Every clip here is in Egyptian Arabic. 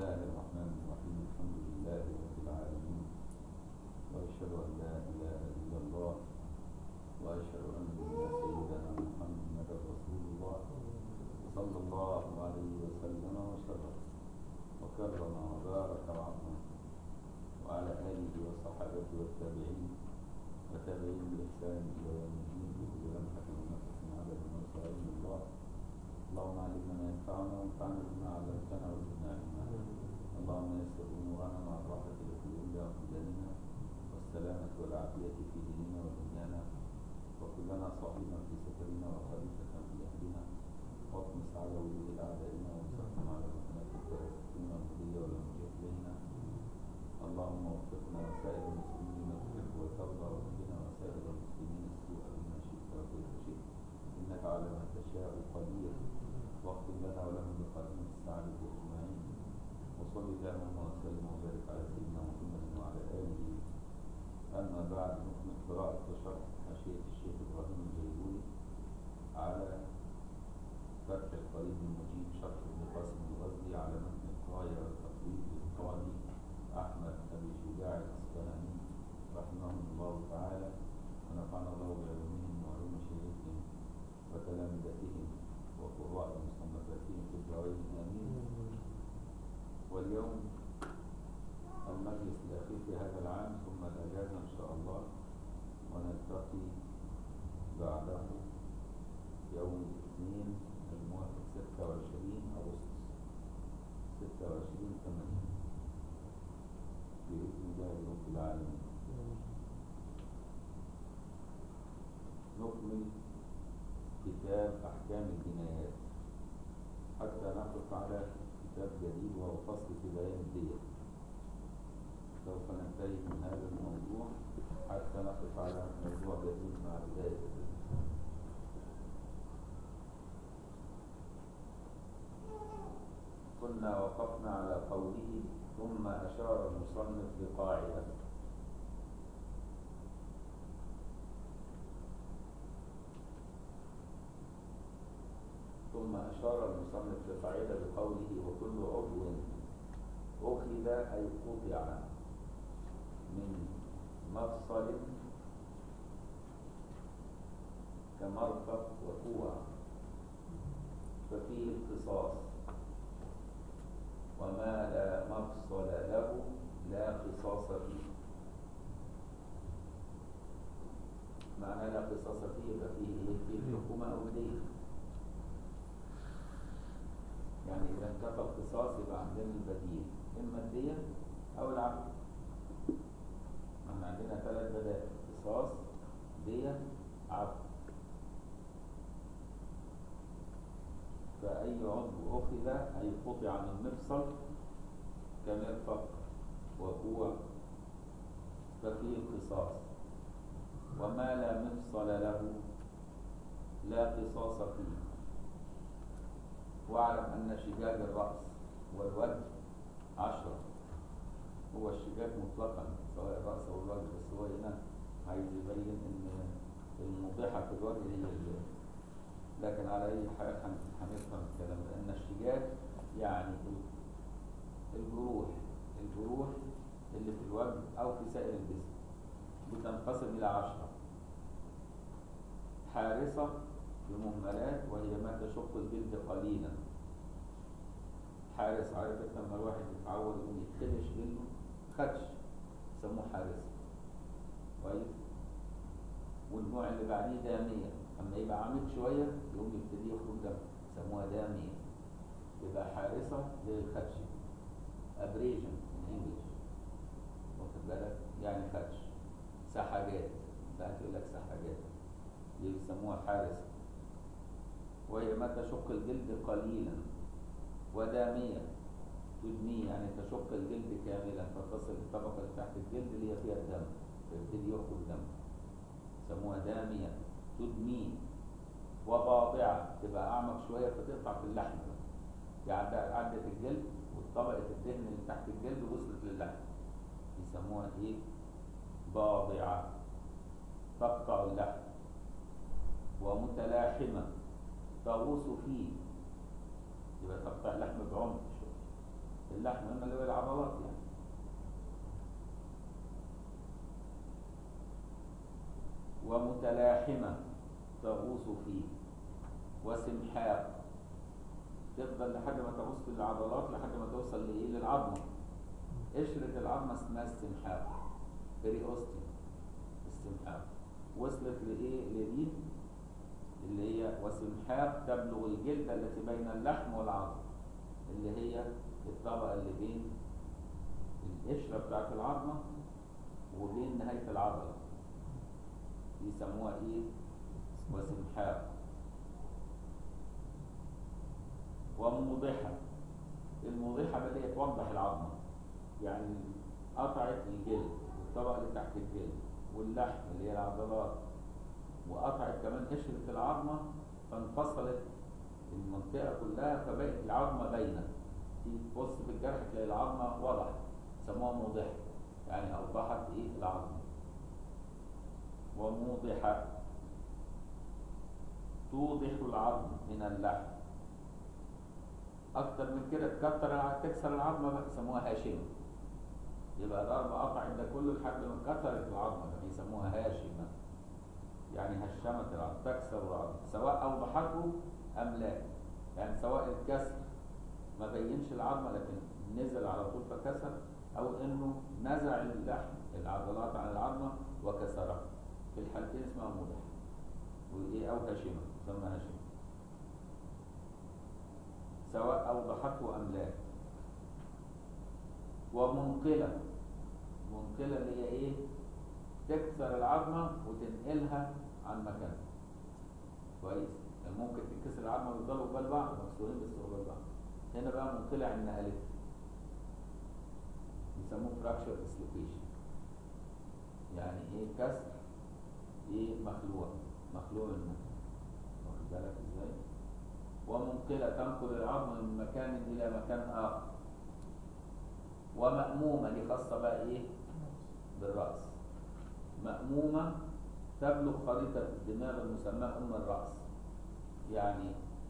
الله الرحمن الرحيم الحمد لله رب العالمين وأشهد أن لا إله إلا الله وأشهد أن سيدنا محمدا رسول الله صلى الله عليه وسلم وشرف وكرم وبارك وعظم وعلى آله وصحبه والتابعين وتابعين بإحسان إلى يوم الدين بكل لمحة ونفس عدد ما علم الله اللهم علمنا ما ينفعنا وانفعنا بما علمتنا وزدنا علما اللهم يسر امورنا مع الراحه لقلوبنا وابداننا والسلامه والعافيه في ديننا ودنيانا وكلنا صاحبا في سفرنا وخليفه في اهلنا واطمس على وجوه اعدائنا وانصرنا على رحمات الكراسين والهديه والمجيء الينا اللهم وفقنا وسائر المسلمين لما تحب وترضى واهدنا وسائر المسلمين السوء بما شئت وكيف شئت انك على ما تشاء قدير واغفر لنا ولهم بخاتمة السعادة أجمعين وصل اللهم وسلم وبارك على سيدنا محمد وعلى آله أما بعد نكمل قراءة وشرح حاشية الشيخ إبراهيم الجيبوني على فتح القريب المجيب شرح ابن قاسم الغزي على متن القراية والتقليد للقاضي أحمد أبي شجاع الأصفهاني رحمه الله تعالى ونفعنا الله بعلومهم وعلوم شيخهم وتلامذتهم وقراء مصنفاتهم في الدارين امين واليوم المجلس الاخير في هذا العام ثم الاجازه ان شاء الله ونلتقي بعده يوم الاثنين الموافق 26 اغسطس 26 8 باذن الله رب العالمين نكمل كتاب أحكام الجنايات حتى نقف على كتاب جديد وهو فصل في بيان الدية سوف ننتهي من هذا الموضوع حتى نقف على موضوع جديد مع بداية كنا وقفنا على قوله ثم أشار المصنف بقاعدة ثم أشار المصنف لقاعدة بقوله وكل عضو أخذ أي قطع من مفصل كمرفق وكوع ففيه القصاص وما لا مفصل له لا قصاص فيه معنى لا قصاص فيه ففيه فيه الحكومة أو الدين يعني إذا انتفى القصاص يبقى عندنا البديل إما الدية أو العفو احنا عندنا ثلاث بدائل قصاص دية عفو فأي عضو أخذ أي قطع من مفصل كمرفق وكوع ففيه القصاص وما لا مفصل له لا قصاص فيه واعلم أن شجاج الرأس والوجه عشرة هو الشجاج مطلقا سواء الرأس أو الوجه بس هو هنا عايز يبين إن الموضحة في الوجه هي اللي لكن على أي حال هنفهم الكلام ده أن الشجاج يعني الجروح الجروح اللي في الوجه أو في سائر الجسم بتنقسم إلى عشرة حارصة بمهملات وهي ما تشق الجلد قليلا حارس عارف لما الواحد يتعود انه يتخدش جلده خدش يسموه حارس كويس والنوع اللي بعديه دامية اما يبقى عامل شوية يقوم يبتدي يخرج دم يسموها دامية يبقى حارسة زي الخدش ابريجن انجلش واخد بالك يعني خدش سحاجات ساعات يقول لك سحاجات دي بيسموها حارسة وهي ما تشق الجلد قليلا ودامية تدميه يعني تشق الجلد كاملا فتصل الطبقة اللي تحت الجلد اللي هي فيها الدم فيبتدي يخرج دم يسموها دامية تدميه وباضعة تبقى أعمق شوية فتقطع في اللحم يعني عدت الجلد والطبقة الدهن اللي تحت الجلد وصلت للحم يسموها إيه؟ باضعة تقطع اللحم ومتلاحمة تغوص فيه يبقى تقطع اللحم بعمق شوية اللحم إما اللي هو العضلات يعني ومتلاحمة تغوص فيه وسمحاق تفضل لحد ما تغوص في العضلات لحد ما توصل لإيه للعظمة قشرة العظمة اسمها السمحاق بريوستيوم السمحاق وصلت لإيه لدي اللي هي وسمحاق تبلغ الجلدة التي بين اللحم والعظم اللي هي الطبقة اللي بين القشرة بتاعت العظمة وبين نهاية العضلة يسموها ايه وسمحاق وموضحة الموضحة بقى اللي هي توضح العظمة يعني قطعت الجلد والطبقة اللي تحت الجلد واللحم اللي هي العضلات وقطعت كمان قشرة العظمة فانفصلت المنطقة كلها فبقت العظمة باينة تيجي تبص في الجرح تلاقي العظمة وضحت يسموها موضحة يعني أوضحت إيه العظمة وموضحة توضح العظم من اللحم أكتر من كده تكتر تكسر العظمة بقى يسموها هاشمة يبقى ضرب قطع ده كله لحد ما كسرت العظمة ده يسموها هاشمة يعني هشمت العظم تكسر العظم سواء أوضحته أم لا يعني سواء الكسر ما بينش العظمة لكن نزل على طول فكسر أو إنه نزع اللحم العضلات عن العظمة وكسرها في الحالتين اسمها موضح وإيه أو هشمة تسمى هشمة سواء أوضحته أم لا ومنقلة منقلة اللي هي إيه تكسر العظمة وتنقلها عن مكانها كويس يعني ممكن تتكسر العظمة ويفضلوا قبال بعض مكسورين بس قبال بعض هنا بقى منقلة عن نقلتها يسموه فراكشر ديسلوكيشن يعني ايه كسر ايه مخلوع مخلوع منه واخد بالك ازاي ومنقلة تنقل العظم من مكان إلى مكان آخر ومأمومة دي خاصة بقى إيه بالرأس مأمومة تبلغ خريطة الدماغ المسماة أم الرأس يعني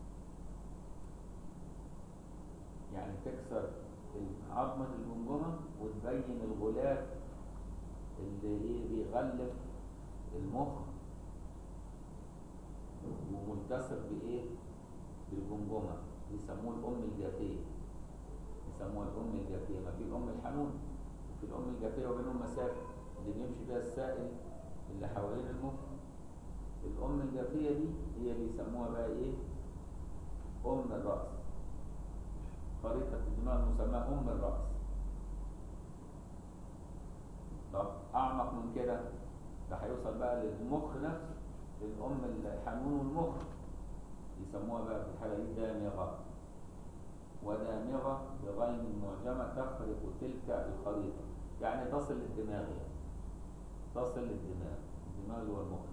يعني تكسر عظمة الجمجمة وتبين الغلاف اللي ايه بيغلف المخ وملتصق بايه بالجمجمة يسموه الأم الجافية يسموها الأم الجافية ما في الأم الحنون وفي الأم الجافية وبينهم مسافة اللي بيمشي فيها السائل اللي حوالين المخ الأم الجافية دي هي بيسموها بقى إيه أم الرأس خريطة الدماغ المسماة أم الرأس طب أعمق من كده ده هيوصل بقى للمخ نفسه الأم الحنون والمخ يسموها بقى في الحالة دي دامغة ودامغة بغين معجمة تخرق تلك الخريطة يعني تصل للدماغ يعني تصل للدماغ الدماغ اللي هو المخ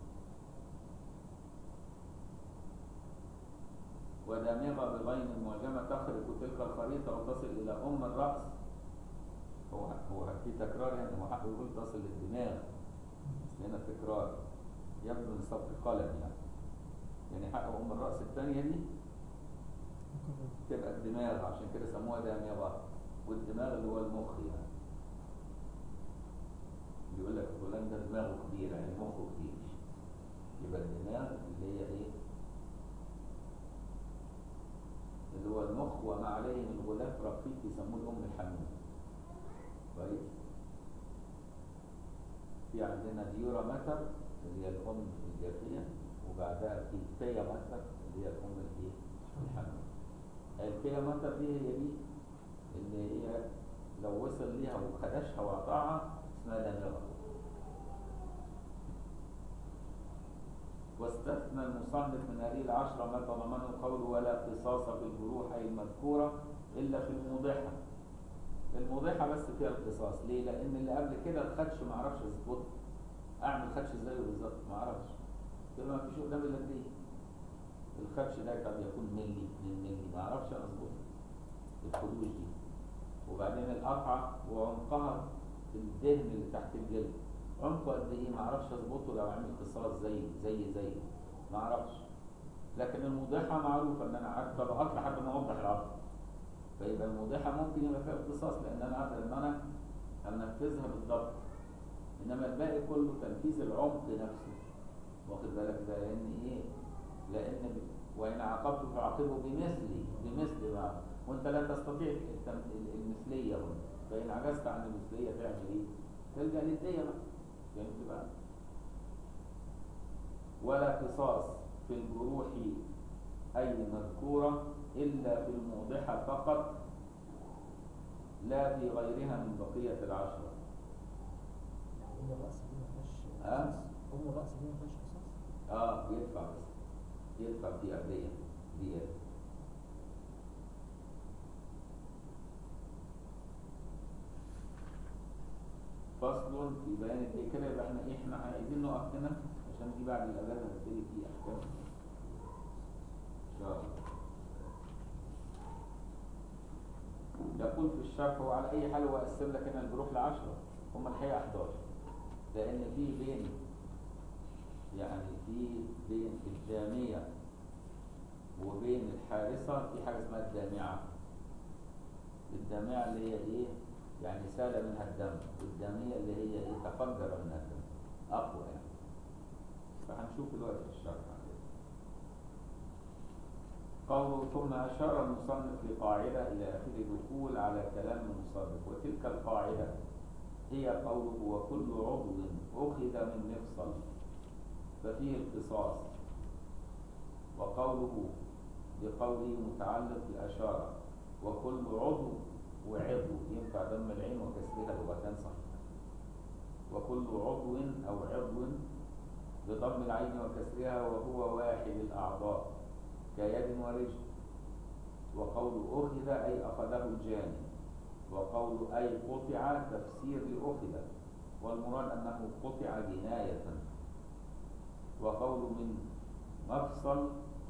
ودامغة بغين معجمة تخرق تلك الخريطة وتصل إلى أم الرأس هو هو في تكرار يعني هو حقه يقول تصل للدماغ بس هنا تكرار يبدو من صوت القلم يعني يعني حق أم الرأس الثانية دي تبقى الدماغ عشان كده سموها دامغة والدماغ اللي هو المخ يعني بيقول لك فلان ده دماغه كبير يعني مخه كبير يبقى الدماغ اللي هي ايه اللي هو المخ وما عليه من غلاف رقيق يسموه الام الحنون كويس في عندنا ديورا متر اللي هي الام الجافيه وبعدها في بيا متر اللي هي الام الايه الحنون البيا متر دي هي دي اللي هي لو وصل ليها وخدشها وقطعها اسمها دماغه واستثنى المصنف من هذه العشرة ما تضمنه قوله ولا قصاص في الجروح أي المذكورة إلا في الموضحة الموضحة بس فيها القصاص ليه؟ لأن اللي قبل كده الخدش ما اعرفش اظبطه أعمل خدش ازاي بالظبط ما اعرفش كده ما فيش قدامي إلا دي الخدش ده قد يكون ملي 2 ملي ما اعرفش اظبطه الخدوش دي وبعدين القطعة وعمقها الدهن اللي تحت الجلد عمقه قد ايه ما اعرفش اظبطه لو عامل قصاص زي زي زي ما اعرفش لكن الموضحه معروفه ان انا قعدت طبقات لحد ما اوضح العظم فيبقى الموضحة ممكن يبقى فيها اختصاص لأن أنا أقدر إن أنا أنفذها بالضبط إنما الباقي كله تنفيذ العمق نفسه واخد بالك ده لأن إيه؟ لأن ب- وإن عاقبت فعاقبه بمثلي بمثل ما وأنت لا تستطيع التم- المثلية هنا فإن عجزت عن المثلية تعمل إيه؟ تلجأ للدية بقى فهمت بقى؟ ولا قصاص في الجروح أي مذكورة إلا في الموضحة فقط لا في غيرها من بقية العشرة يعني أم الرأس دي ما فيهاش آه؟ قصاص أم الرأس دي ما فيهاش قصاص اه يدفع بس يدفع في أبدية ديات فصل في بيان الدية كده يبقى احنا ايه احنا عايزين نقف هنا عشان دي بعد الأذان هنبتدي فيه أحكام إن شاء الله يقول في الشرح وعلى أي حال هو قسم لك هنا الجروح لعشرة هم الحقيقة 11 لأن في بين يعني في بين الدامية وبين الحارسة في حاجة اسمها الدامعة الدامعة اللي هي ايه يعني سال منها الدم والدامية اللي هي ايه تفجر منها الدم أقوى يعني فهنشوف دلوقتي في الشرح عليه قوله ثم أشار المصنف لقاعدة إلى آخر الدخول على كلام المصنف وتلك القاعدة هي قوله وكل عضو أخذ من مفصل ففيه القصاص وقوله بقوله متعلق بأشارة وكل عضو وعضو ينفع دم العين وكسرها لغتان صح وكل عضو أو عضو بضم العين وكسرها وهو واحد الأعضاء كيد ورجل وقول أخذ أي أخذه الجاني وقول أي قطع تفسير لأخذ والمراد أنه قطع جناية وقول من مفصل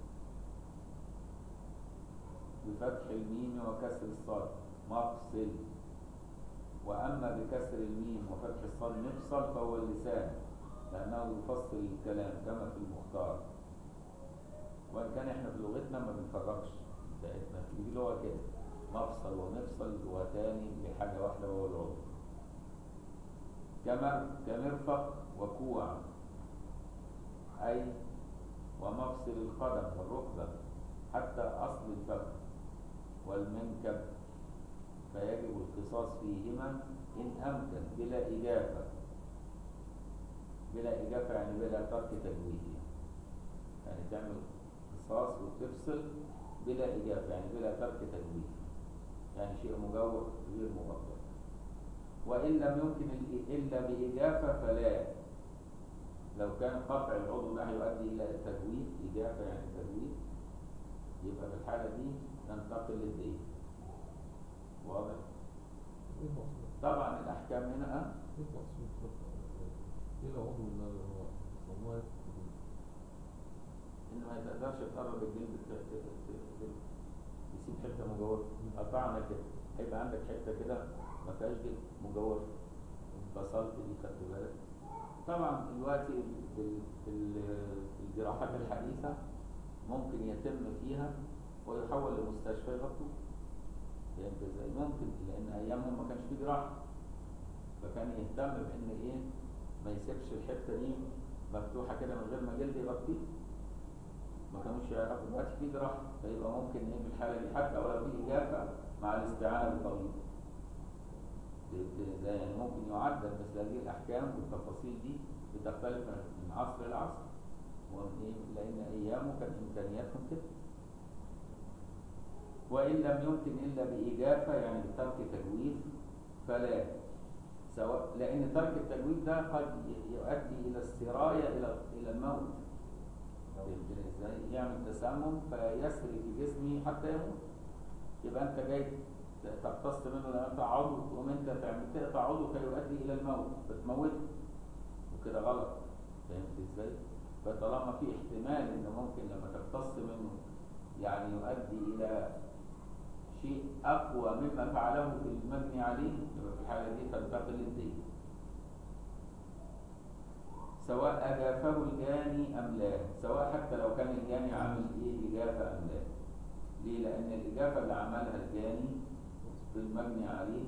بفتح الميم وكسر الصاد مفصل وأما بكسر الميم وفتح الصاد مفصل فهو اللسان لأنه يفصل الكلام كما في المختار وإن كان إحنا في لغتنا ما بنفرقش بتاعتنا في لغة كده مفصل ومفصل لغتان لحاجة واحدة وهو العضو كمر كمرفق وكوع أي ومفصل القدم والركبة حتى أصل الفخذ والمنكب فيجب القصاص فيهما إن أمكن بلا إجافة بلا إجافة يعني بلا ترك تجويد يعني تعمل قصاص وتفصل بلا إجافة يعني بلا ترك تجويد يعني شيء مجوف غير مغطى وإن لم يمكن الإ- إلا بإجافة فلا لو كان قطع العضو ده هيؤدي إلى التجويد إجافة يعني تجويد يبقى في الحالة دي ننتقل للدين واضح؟ ايه المقصود؟ طبعا الأحكام هنا أه؟ ايه المقصود بالظبط؟ ايه العضو اللي هو والله يفقد إن ما تقدرش تقرب الجلد ت- ت- ت- ت- يسيب حتة مجوفة قطعنا كده هيبقى عندك حتة كده ما فيهاش جلد مجوفة فصلت دي خدت بالك طبعا دلوقتي في ال- في ال- في الجراحات الحديثة ممكن يتم فيها ويحول لمستشفى يغطوه فهمت ازاي؟ ممكن لأن أيامهم ما كانش في جراحة فكان يهتم بإن إيه ما يسيبش الحتة دي مفتوحة كده من غير ما جلد يغطيه ما كانوش يعرفوا دلوقتي في جراحة فيبقى ممكن ايه في الحالة دي حتى ولو في إجابة مع الاستعانة بطبيب ت- زي يعني ممكن يعدل بس هذه الأحكام والتفاصيل دي بتختلف من عصر لعصر ومن إيه؟ لأن أيامه كان إمكانياتهم كده وإن لم يمكن إلا بإجافة يعني بترك تجويف فلا سواء لأن ترك التجويف ده قد يؤدي إلى السراية إلى إلى الموت فهمتني ازاي؟ يعمل تسمم فيسري في جسمي حتى يموت يبقى انت جاي ت- تقتص منه لما يقطع عضو تقوم انت تعمل تقطع عضو فيؤدي الى الموت فتموته وكده غلط فهمت ازاي؟ فطالما في احتمال ان ممكن لما تقتص منه يعني يؤدي الى شيء اقوى مما فعله في المجني عليه يبقى في الحاله دي تنتقل للدين سواء أجافه الجاني أم لا سواء حتى لو كان الجاني عامل إيه إجافة أم لا ليه؟ لأن الإجابة اللي عملها الجاني في المبني عليه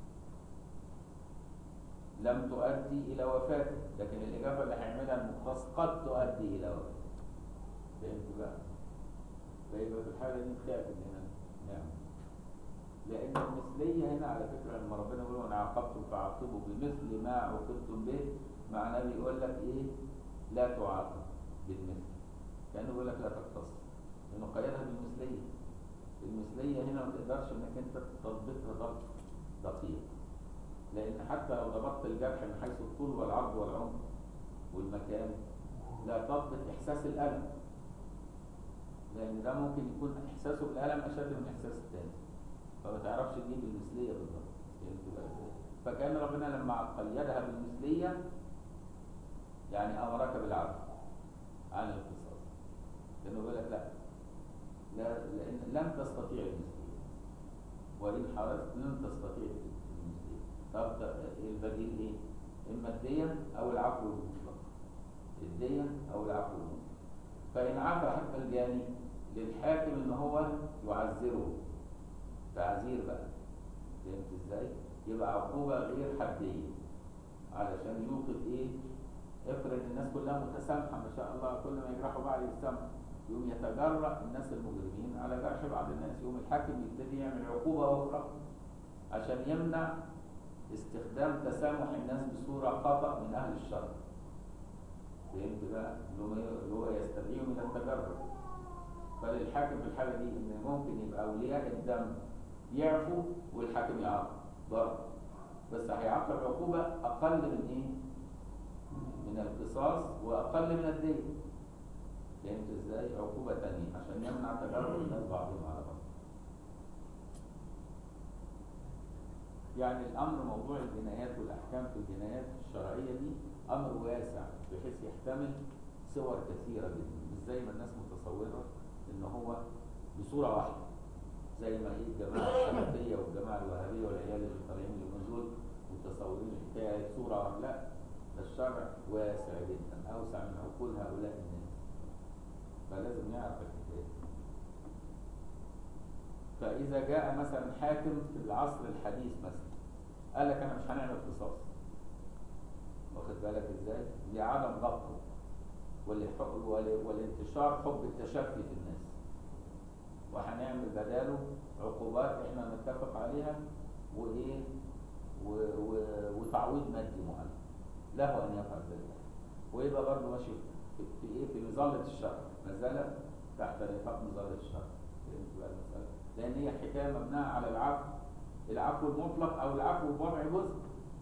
لم تؤدي إلى وفاته لكن الإجابة اللي هيعملها المختص قد تؤدي إلى وفاته فهمت بقى؟ فيبقى في الحالة دي نخاف إننا نعمل لأن المثلية هنا على فكرة لما ربنا يقول وإن عاقبتم فعاقبوا بمثل ما عوقبتم به معناه بيقول لك إيه؟ لا تعاقب بالمثل كأنه بيقول لك لا تقتص لأنه قيدها بالمثلية المثلية هنا ما تقدرش إنك أنت تضبطها ضبط دقيق لأن حتى لو ضبطت الجرح من حيث الطول والعرض والعمق والمكان لا تضبط إحساس الألم لأن ده ممكن يكون إحساسه بالألم أشد من إحساس التاني فما تعرفش تجيب المثلية بالظبط فهمت بقى إزاي؟ فكأن ربنا لما قيدها بالمثلية يعني أمرك بالعفو عن القصاص لأنه بيقول لك لا لا لأن لم تستطيع المثلية وإن حرصت لن تستطيع المثلية طب ت- البديل إيه؟ إما الدية أو العفو المطلق الدية أو العفو المطلق فإن عفى حق الجاني للحاكم إن هو يعذره تعذير بقى فهمت ازاي؟ يبقى عقوبة غير حدية علشان يوقف ايه؟ افرض الناس كلها متسامحة ما شاء الله كل ما يجرحوا بعض يتسامحوا يقوم يتجرأ الناس المجرمين على جرح بعض الناس يقوم الحاكم يبتدي يعمل عقوبة أخرى عشان يمنع استخدام تسامح الناس بصورة خطأ من أهل الشر فهمت بقى؟ اللي هو اللي هو يستدعيهم إلى التجرؤ فللحاكم في الحالة دي إن ممكن يبقى أولياء الدم يعفوا والحاكم يعاقب برضه بس هيعاقب عقوبة أقل من إيه؟ من القصاص وأقل من الدين فهمت إزاي؟ عقوبة تانية عشان يمنع تجرؤ الناس بعضهم على بعض يعني الأمر موضوع الجنايات والأحكام في الجنايات الشرعية دي أمر واسع بحيث يحتمل صور كثيرة جدا مش زي ما الناس متصورة إن هو بصورة واحدة زي ما ايه الجماعه السلفيه والجماعه الوهابيه والعيال اللي طالعين اليومين دول متصورين الحكايه صوره واحدة. لا ده الشرع واسع جدا اوسع من عقول هؤلاء الناس فلازم يعرف الحكايه فاذا جاء مثلا حاكم في العصر الحديث مثلا قال لك انا مش هنعمل قصاص واخد بالك ازاي لعدم ضبطه والح- وال- والانتشار حب التشفي في الناس وهنعمل بداله عقوبات احنا نتفق عليها وايه و... و... وتعويض مادي معين له ان يفعل ذلك ويبقى برضه ماشي في, في ايه في مظله الشرع ما زال تحت نطاق مظله الشرع فهمت بقى المساله لان هي حكايه مبنيه على العفو العفو المطلق او العفو بوضع جزء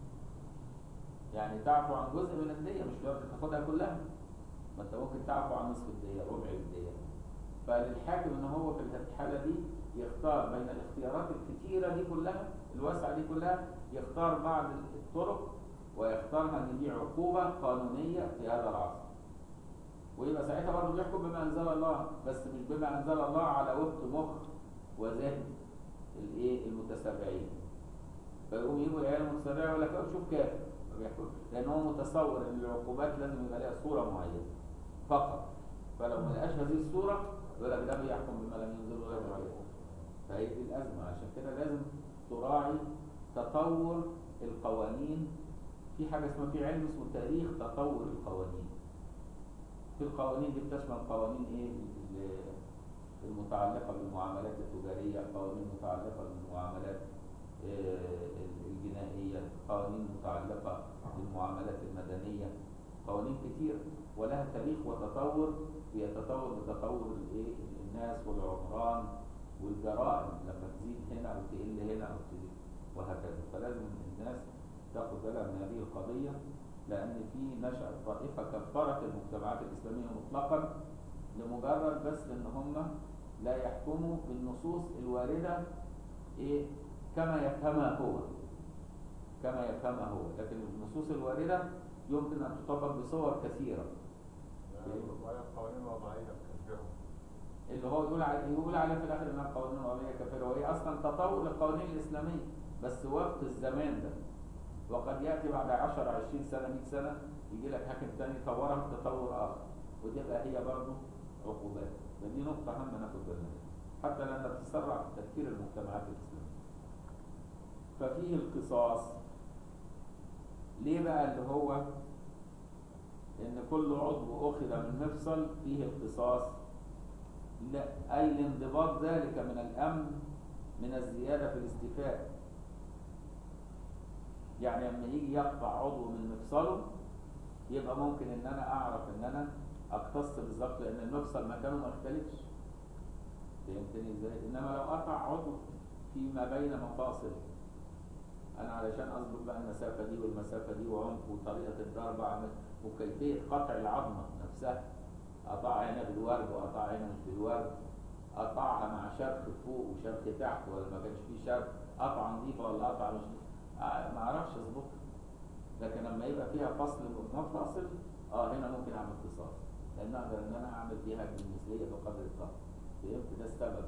يعني تعفو عن جزء من الديه مش شرط تاخدها كلها ما انت ممكن تعفو عن نصف الديه ربع الديه فللحاكم ان هو في الحاله دي يختار بين الاختيارات الكتيره دي كلها الواسعه دي كلها يختار بعض الطرق ويختارها ان دي عقوبه قانونيه في هذا العصر ويبقى ساعتها برضه بيحكم بما انزل الله بس مش بما انزل الله على وفق مخ وذهن الايه المتسابعين فيقوم يجوا العيال المتسابعين يقول لك شوف كافر ما بيحكمش لان هو متصور ان العقوبات لازم يبقى لها صوره معينه فقط فلو ما لقاش هذه الصوره يقول لك ده بيحكم بما لم ينزل الله عليه فهي دي الازمه عشان كده لازم تراعي تطور القوانين في حاجه اسمها في علم اسمه تاريخ تطور القوانين في القوانين دي بتشمل قوانين ايه ال- المتعلقه بالمعاملات التجاريه قوانين متعلقه بالمعاملات آه، الجنائيه قوانين متعلقه بالمعاملات المدنيه قوانين كتير ولها تاريخ وتطور بيتطور بتطور الايه الناس والعمران والجرائم لما تزيد هنا او تقل هنا او تزيد وهكذا فلازم الناس تاخد بالها من هذه القضيه لان في نشأت طائفه كفرت المجتمعات الاسلاميه مطلقا لمجرد بس ان هم لا يحكموا بالنصوص الوارده ايه كما يفهمها هو كما يفهمها هو لكن النصوص الوارده يمكن ان تطبق بصور كثيره وهي القوانين الوضعية بتشبههم اللي هو يقول عليه يقول عليه في الاخر انها قوانين وضعيه كافره وهي اصلا تطور للقوانين الاسلاميه بس وقت الزمان ده وقد ياتي بعد 10 20 سنه 100 سنه يجي لك حاكم ثاني يطورها بتطور اخر وتبقى هي برضه عقوبات فدي نقطه هامه ناخد بالنا منها. حتى لأنها بتسرع في تفكير المجتمعات الإسلامية ففيه القصاص ليه بقى اللي هو إن كل عضو أخذ من مفصل فيه القصاص لا أي لانضباط ذلك من الأمن من الزيادة في الاستيفاء يعني لما يجي يقطع عضو من مفصله يبقى ممكن ان انا اعرف ان انا اقتص بالظبط لان المفصل مكانه ما اختلفش فهمتني ازاي انما لو قطع عضو فيما بين مفاصل انا علشان اظبط بقى المسافه دي والمسافه دي وعمق وطريقه الضرب اعمل وكيفيه قطع العظمه نفسها اقطعها هنا بالورد واقطعها هنا مش بالورد اقطعها مع شرخ فوق وشرخ تحت ولا ما كانش فيه شرخ قطعه نظيفه ولا قطعه مش آه، ما اعرفش اظبطها لكن لما يبقى فيها فصل منفصل اه هنا ممكن اعمل قصاص لان اقدر ان انا اعمل فيها بالمثليه بقدر الطاقه فهمت ده السبب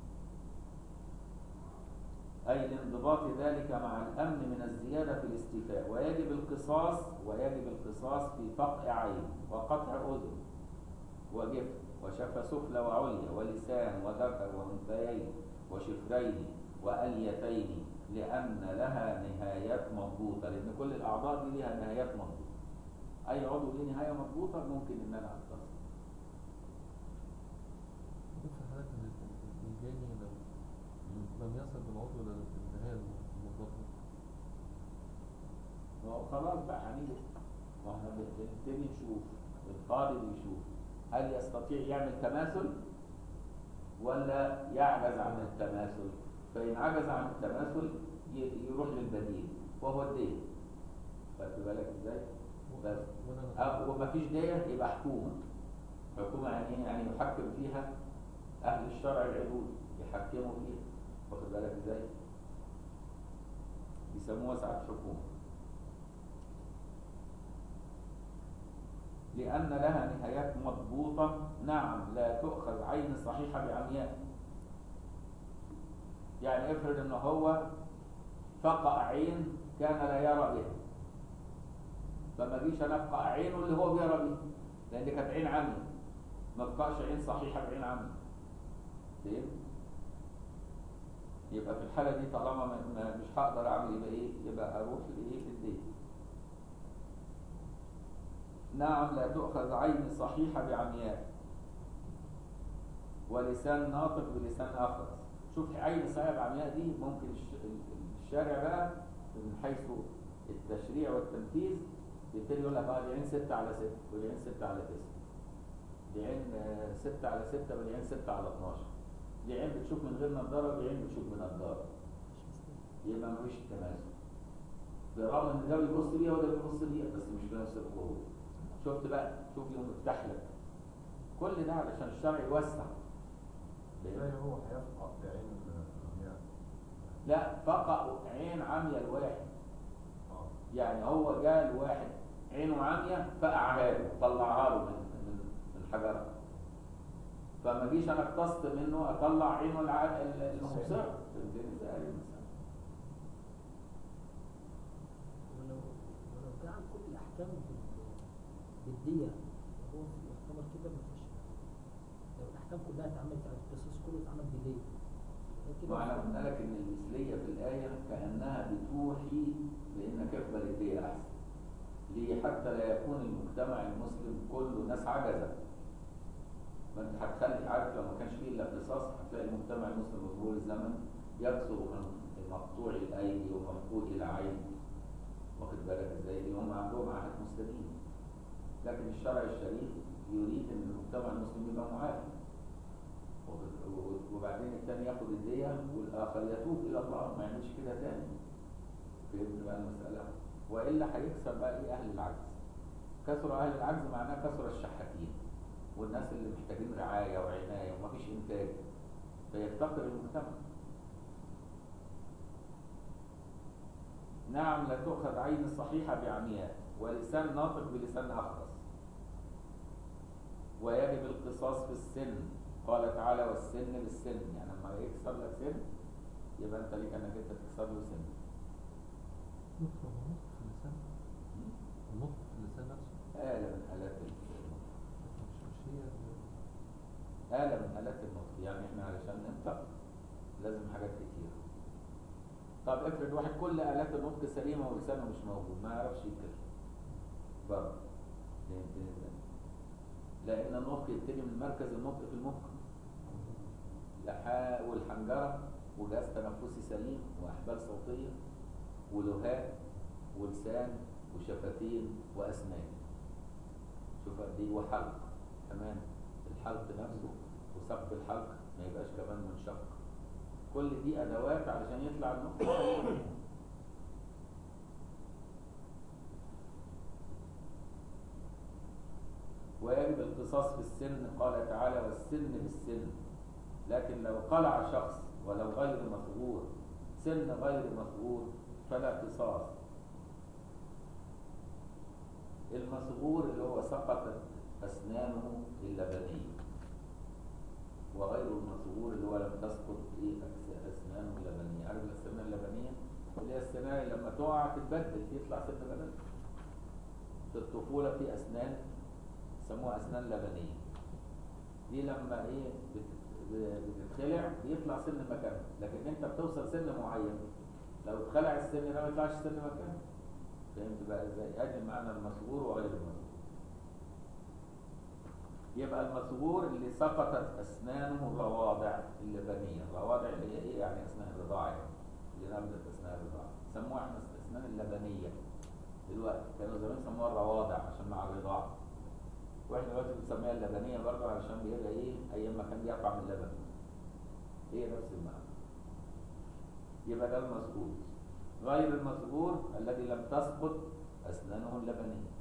أي لانضباط ذلك مع الأمن من الزيادة في الاستيفاء ويجب القصاص ويجب القصاص في فقع عين وقطع أذن وجفن وشفة سفلى وعليا ولسان وذكر وأنثيين وشفرين وأليتين لأن لها نهايات مضبوطة لأن كل الأعضاء دي لها نهايات مضبوطة أي عضو له نهاية مضبوطة ممكن إن أنا أقتص في حالات إن الجاني لو لم يصل بالعضو للنهاية المضبوطة ما هو خلاص بقى هنيجي واحنا بنبتدي نشوف القاضي بيشوف هل يستطيع يعمل تماثل ولا يعجز عن التماثل فإن عجز عن التماثل ي- يروح للبديل وهو الدين خدت بالك ازاي؟ بس وأنا أو ومفيش دية يبقى حكومة حكومة يعني ايه؟ يعني يحكم فيها أهل الشرع العدول يحكموا فيها واخد بالك ازاي؟ يسموها ساعات حكومة لأن لها نهايات مضبوطة نعم لا تؤخذ عين صحيحة بعمياء يعني افرض ان هو فقع عين كان لا يرى بها فما جيش انا افقع عينه اللي هو بيرى بيه لان دي كانت عين عمياء ما افقعش عين صحيحة بعين عمياء فهمت؟ يبقى في الحالة دي طالما ما ما- مش هقدر اعمل يبقى ايه؟ يبقى اروح لايه؟ للدين نعم لا تؤخذ عين صحيحة بعمياء ولسان ناطق بلسان آخر شوف عين صحيحة بعمياء دي ممكن الش- ال- الشارع بقى من حيث التشريع والتنفيذ يبتدي يقول لك اه دي عين ستة على ستة ودي عين ستة على تسعة دي عين آه، ستة على ستة ودي عين ستة على 12 دي عين بتشوف من غير نظارة ودي عين بتشوف بنظارة يبقى مفيش تماثل برغم ان ده بيبص ليها وده بيبص ليها بس مش بنفس القوة شفت بقى شوف يوم يفتح لك كل ده علشان الشرع يوسع ازاي هو هيفقع بعين عمياء؟ لا فقع عين عمياء الواحد اه يعني هو جاء الواحد عينه عمياء فقعها له طلعها له من من من الحجره فما جيش انا اقتصت منه اطلع عينه الع- ال- المبصره فهمتني ازاي مثلا ولو ولو جعل كل الاحكام بال- بالدية هو يعتبر كده ما فيش لو الاحكام كلها اتعملت على القصاص كله اتعمل بدية كده معنى قلنا لك ان المثليه في الايه كانها بتوحي بانك اقبل الديه احسن ليه حتى لا يكون المجتمع المسلم كله ناس عجزه ما انت هتخلي عارف لو ما كانش فيه الا قصاص هتلاقي المجتمع المسلم بمرور الزمن يكثر من مقطوع الايدي ومفقود العين واخد بالك ازاي اللي هم عندهم عهد مسلمين لكن الشرع الشريف يريد ان المجتمع المسلم يبقى معافى وب- وبعدين الثاني ياخد الدية والآخر يتوب إلى الله ما يعملش كده تاني فهمت بقى المسألة وإلا هيكسر بقى إيه أهل العجز كسر أهل العجز معناه كسر الشحاتين والناس اللي محتاجين رعاية وعناية ومفيش إنتاج فيفتقر المجتمع نعم لا تؤخذ عين صحيحة بعمياء ولسان ناطق بلسان أخرس ويجب القصاص في السن قال تعالى والسن بالسن يعني لما يكسر لك سن يبقى انت ليك انك انت تكسر له سن نطق النطق في اللسان النطق في اللسان نفسه آلة من آلات ال- مش مش هي ال- آلة من آلات النطق يعني احنا علشان ننطق لازم حاجات كتير طب افرض واحد كل آلات النطق سليمة ولسانه مش موجود ما يعرفش يتكلم برضه فهمتني ازاي؟ لأن النطق يبتدي من مركز النطق في المخ لحا والحنجرة وجهاز تنفسي سليم وأحبال صوتية ولهات ولسان وشفتين وأسنان شوف قد ايه وحلق كمان الحلق نفسه وسقف الحلق ما يبقاش كمان منشق كل دي ادوات علشان يطلع النطق سليم. ويجب القصاص في السن قال تعالى والسن بالسن لكن لو قلع شخص ولو غير مصغور سن غير مصغور فلا قصاص المصغور اللي هو سقطت أسنانه اللبنية وغير المصغور اللي هو لم تسقط إيه أكس- أسنانه اللبنية عارف الأسنان اللبنية اللي هي السنان اللي لما تقع تتبدل يطلع سن بدل في الطفولة في أسنان يسموها أسنان لبنية دي لما إيه بت- ب- بتتخلع بيطلع سن مكانه لكن أنت بتوصل سن معين لو اتخلع السن ده ما يطلعش سن مكانه فهمت بقى ازاي؟ ادي معنى المصغور وغير المصغور. يبقى المصغور اللي سقطت اسنانه الرواضع اللبنيه، الرواضع اللي هي ايه؟ يعني اسنان الرضاعه يعني. اللي نبذت اسنان الرضاعه. سموها احنا الاسنان اللبنيه. دلوقتي كانوا زمان سموها الرواضع عشان مع الرضاعه. واحنا دلوقتي بنسميها اللبنيه برضه علشان بيبقى ايه؟ ايام ما كان بيقع من اللبن. هي نفس المعنى. يبقى ده المصغور. غير المصغور الذي لم تسقط أسنانه اللبنية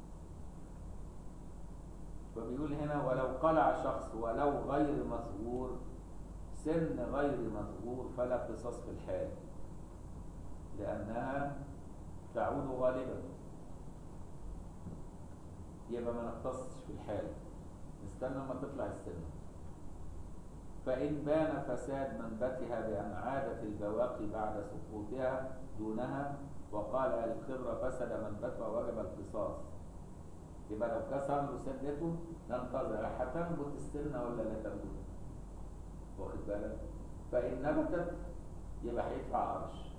فبيقول هنا ولو قلع شخص ولو غير مصغور سن غير مصغور فلا قصاص في الحال لأنها تعود غالبا يبقى ما نقتصش في الحال نستنى ما تطلع السن فإن بان فساد منبتها بأن عادت البواقي بعد سقوطها دونها وقال الخبرة فسد منبتها وجب القصاص يبقى لو كسر له سدته ننتظر هتنبت السنة ولا لا تنبت واخد بالك فإن نبتت يبقى هيدفع قرش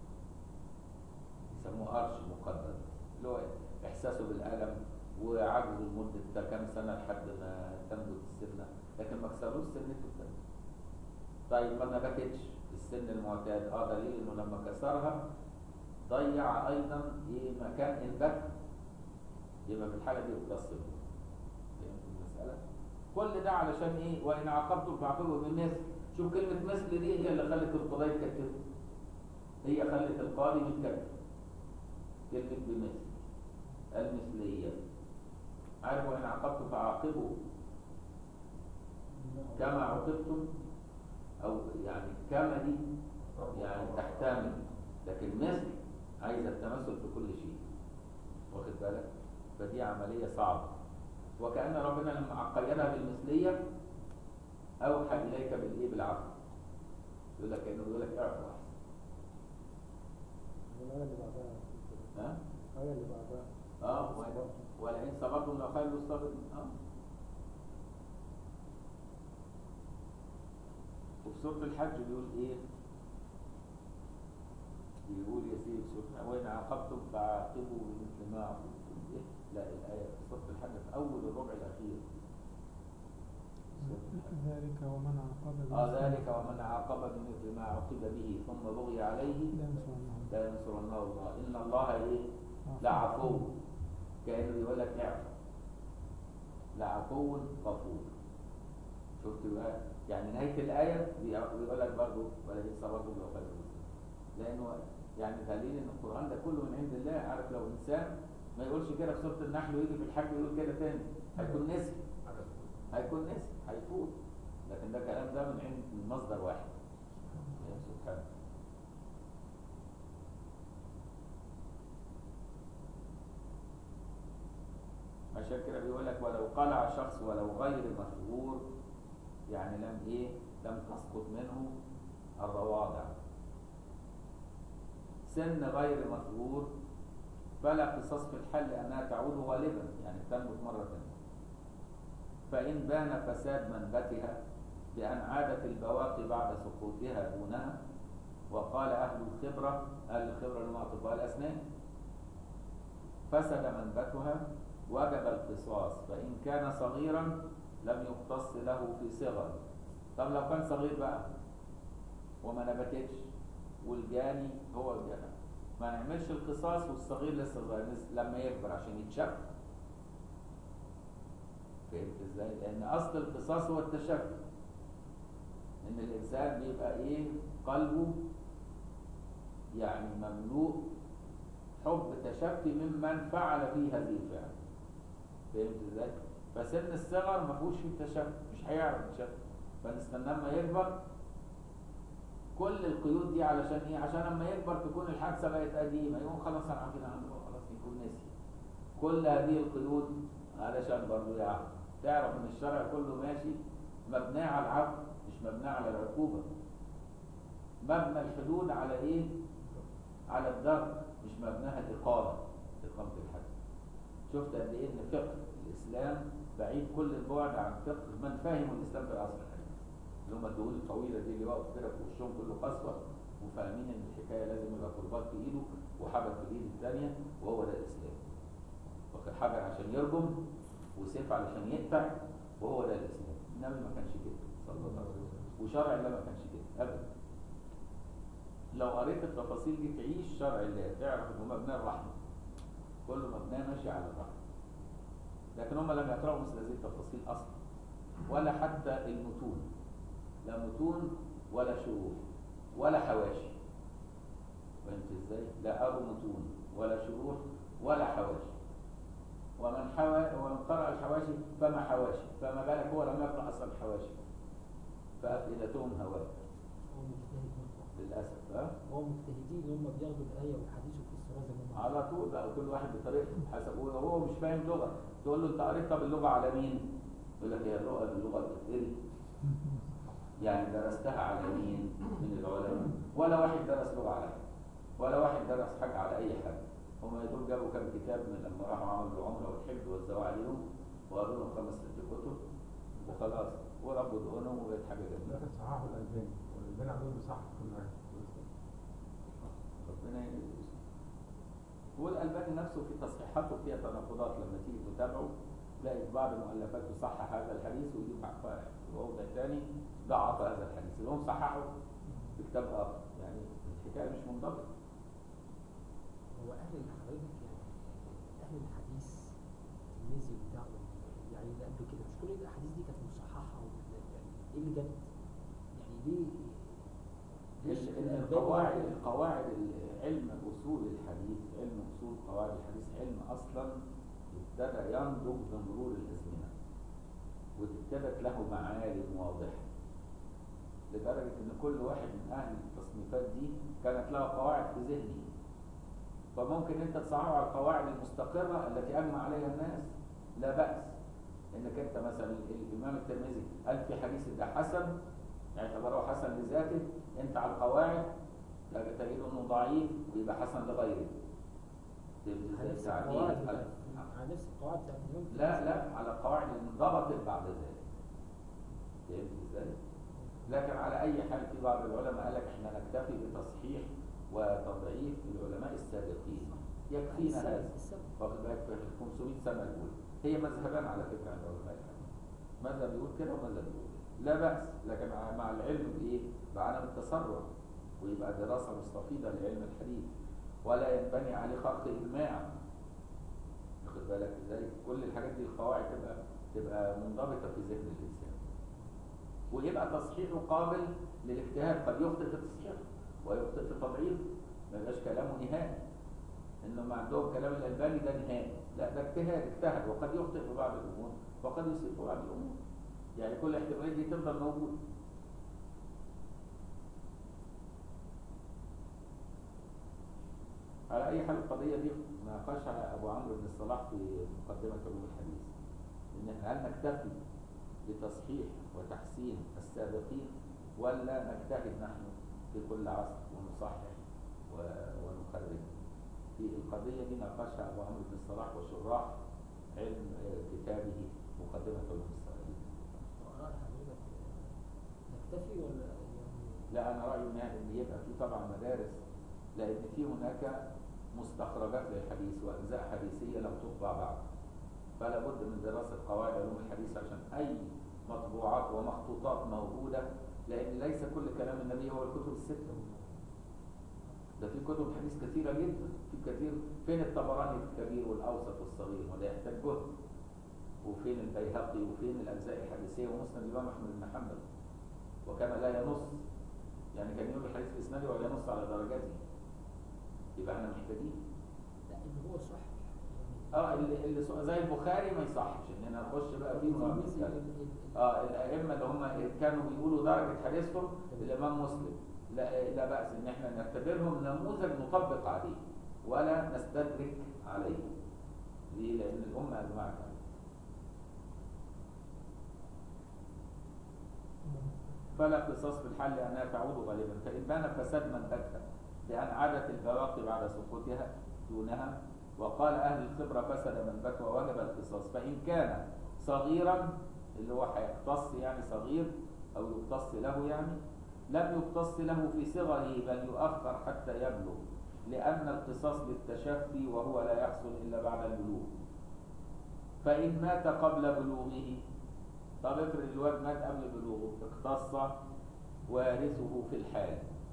يسموه قرش مقدر اللي هو إحساسه بالألم وعجزه لمدة كام سنة لحد ما تنبت السنة لكن ما كسروش سنته التانية طيب ما نبتتش السن المعتاد اه دليل انه لما كسرها ضيع ايضا ايه مكان انبتها يبقى في الحاله دي يتصل فهمت المساله كل ده علشان ايه وان عاقبتم فاعاقبوا بمثل شوف كلمه مثل دي هي اللي خلت القضاء يتكتب هي خلت القاضي يتكتب كلمه بمثل المثليه عارف وان عاقبتم فعاقبوا كما عوقبتم او يعني كما دي يعني تحتمل لكن مثل عايزه التمثل في كل شيء واخد بالك فدي عمليه صعبه وكان ربنا لما قيدها بالمثليه اوحى اليك بالايه بالعفو يقول لك كانه يقول لك اعفو احسن الآية اللي بعدها ها الآية اللي بعدها اه و- ولئن صبرتم لخير للصابرين اه وفي سورة الحج بيقول ايه؟ بيقول يا سيدي في سورة وإن عاقبتم فعاقبوا بمثل ما عاقبتم به لا الآية في سورة الحج في أول الربع الأخير سورة الحج. ذلك ومن عاقب اه بمثل ذلك ومن عاقب بمثل ما عوقب به ثم بغي عليه لا ينصرنه لا ينصرنه الله إن الله إيه؟ لعفو كأنه بيقول لك اعفو لعفو غفور شفت بقى يعني نهاية الآية بي- بيقول لك برضه ولئن صبرتم لو خير لكم. لأنه يعني دليل إن القرآن ده كله من عند الله عارف لو إنسان ما يقولش كده في سورة النحل ويجي في الحج يقول كده تاني هيكون نسي هيكون نسي هيفوت لكن ده كلام ده من عند من مصدر واحد يعني سبحانه عشان كده بيقول لك ولو قلع شخص ولو غير مشهور يعني لم ايه لم تسقط منه الرواضع سن غير مشهور فلا قصاص في الحل لانها تعود غالبا يعني تنبت مره ثانيه فإن بان فساد منبتها بأن عادت البواقي بعد سقوطها دونها وقال أهل الخبرة أهل الخبرة اللي هم أطباء الأسنان فسد منبتها وجب القصاص فإن كان صغيرا لم يقتص له في صغر طب لو كان صغير بقى وما نبتتش والجاني هو الجنى ما نعملش القصاص والصغير لسه صغير لس- لما يكبر عشان يتشف فهمت ازاي؟ لأن أصل القصاص هو التشفي إن الإنسان بيبقى إيه قلبه يعني مملوء حب تشفي ممن فعل فيه هذه الفعل فهمت ازاي؟ فسن الصغر ما فيهوش فيه تشفي مش هيعرف يتشفي فنستنى لما يكبر كل القيود دي علشان ايه؟ عشان لما يكبر تكون الحادثه بقت قديمه يقوم خلاص انا عارفين عنه خلاص يكون نسي كل هذه القيود علشان برضه يعرف تعرف ان الشرع كله ماشي مبني على العفو مش مبني على العقوبه مبنى الحدود على ايه؟ على الضرب مش مبناها الاقامه اقامه الحد شفت قد ايه ان فقه الاسلام بعيد كل البعد عن فقه من فهم الاسلام في العصر الحديث اللي هم الدهون الطويله دي اللي وقفوا كده في وشهم كله قسوه وفاهمين ان الحكايه لازم يبقى كرباج في ايده وحجر في الايد الثانيه وهو ده الاسلام واخد حجر عشان يرجم وسيف علشان يقطع وهو ده الاسلام النبي ما كانش كده صلى الله عليه وسلم وشرع الله ما كانش كده ابدا لو قريت التفاصيل دي تعيش شرع الله تعرف انه مبني الرحمه كله مبناه ماشي على الرحمه لكن هم لم يقرأوا مثل هذه التفاصيل اصلا ولا حتى المتون لا متون ولا شروح ولا حواشي فهمت ازاي؟ لا قروا متون ولا شروح ولا حواشي ومن حوى ومن قرأ الحواشي فما حواشي فما بالك هو لم يقرأ أصلا الحواشي فأفئدتهم هواء هو مجتهد برضه. للأسف ها؟ هو مجتهدين هم بياخدوا الآية والحديث ويفسروها زي ما هم على طول بقى كل واحد بطريقته حسب هو هو مش فاهم لغه تقول له انت قريت طب اللغه على مين؟ يقول لك هي اللغه اللغه بتتقري يعني درستها على مين من العلماء ولا واحد درس لغه على حد ولا واحد درس حاجه على اي حد هم يدول جابوا كام كتاب من لما راحوا عملوا العمره والحج وزعوا عليهم وقالوا لهم خمس ست كتب وخلاص وربوا دقونهم وبقت حاجه جميله لكن صححوا الألباني والألباني عندهم بيصحح كل حاجة ربنا يهديه والألباني نفسه في تصحيحاته فيها تناقضات لما تيجي تتابعه تلاقي في بعض مؤلفاته صحح هذا الحديث ويجيب في موضع ثاني ضعف هذا الحديث اللي هم صححوا في كتاب آخر يعني الحكاية مش منضبطة هو أهل حضرتك يعني أهل الحديث الميزي بتاعه يعني اللي قبل كده مش كل الأحاديث دي كانت مصححة ولا يعني إيه اللي جت يعني ليه ليش ال- ال- الألباني القواعد يعمل- القواعد ال- علم أصول الحديث علم أصول قواعد الحديث علم أصلا ابتدى ينضج بمرور الأزمنة وابتدت له معالم واضحة لدرجة إن كل واحد من أهل التصنيفات دي كانت له قواعد في ذهنه فممكن أنت تصححه على القواعد المستقرة التي أجمع عليها الناس لا بأس إنك أنت مثلا ال- الإمام الترمذي قال في حديث ده حسن اعتبره حسن لذاته أنت على القواعد تجد تجد إنه ضعيف ويبقى حسن لغيره فهمت على إزاي؟ نفس تعديل القواعد ال- بتاعت على نفس القواعد بتاعت الإمام لا لا على القواعد اللي انضبطت بعد ذلك فهمت ازاي؟ لكن على اي حال في بعض العلماء قال لك احنا نكتفي بتصحيح وتضعيف العلماء السابقين يكفينا هذا السبب واخد بالك في ال 500 سنه الاولى هي مذهبان على فكره عند علماء الحديث مذهب يقول كده ومذهب يقول كده لا باس لكن مع- مع العلم بايه؟ بعدم التسرع ويبقى دراسه مستفيضه لعلم الحديث ولا ينبني عليه خرق اجماع واخد بالك ازاي؟ كل الحاجات دي القواعد تبقى تبقى منضبطه في ذهن الانسان ويبقى تصحيحه قابل للاجتهاد قد يخطئ في تصحيحه ويخطئ في تضعيفه ما يبقاش كلامه نهائي انما عندهم كلام الالباني ده نهائي لا ده اجتهاد اجتهد وقد يخطئ في بعض الامور وقد يصيب في بعض الامور يعني كل الاحتمالات دي تفضل موجوده على اي حال القضيه دي ناقشها ابو عمرو بن الصلاح في مقدمه علوم الحديث ان احنا هل نكتفي بتصحيح وتحسين السابقين ولا نجتهد نحن في كل عصر ونصحح و- ونخرج في القضيه دي ناقشها ابو عمرو بن الصلاح وشراح علم آه، كتابه مقدمه علوم الصلاح تكتفي ولا يعني لا انا رايي ان ان يبقى في طبعا مدارس لان في هناك مستخرجات للحديث واجزاء حديثيه لم تطبع بعد فلا بد من دراسه قواعد علوم الحديث عشان اي مطبوعات ومخطوطات موجوده لان ليس كل كلام النبي هو الكتب السته ده في كتب حديث كثيره جدا في كثير فين الطبراني في الكبير والاوسط والصغير وده يحتاج جهد وفين البيهقي وفين الاجزاء الحديثيه ومسند الامام احمد بن حنبل وكان لا ينص يعني كان يقول الحديث باسناده ولا ينص على درجاته يبقى احنا محتاجين لا ان هو صح اه اللي, اللي سو- زي البخاري ما يصحش اننا نخش بقى فيه ونقعد الترمذي نتكلم. ال- ال- اه الائمه اللي هم كانوا بيقولوا درجه حديثهم الامام مسلم لا لا باس ان احنا نعتبرهم نموذج نطبق عليه ولا نستدرك عليه ليه؟ لان الامه اجمعت عليه فلا قصاص في الحل لأنها تعود غالبا فإن بان فساد من بكى بأن عادت البواقي بعد سقوطها دونها وقال أهل الخبرة فسد من بكى ووجب القصاص فإن كان صغيرا اللي هو هيقتص يعني صغير أو يقتص له يعني لم يقتص له في صغره بل يؤخر حتى يبلغ لأن القصاص للتشفي وهو لا يحصل إلا بعد البلوغ فإن مات قبل بلوغه طب افرض الواد مات قبل بلوغه اقتص وارثه في الحال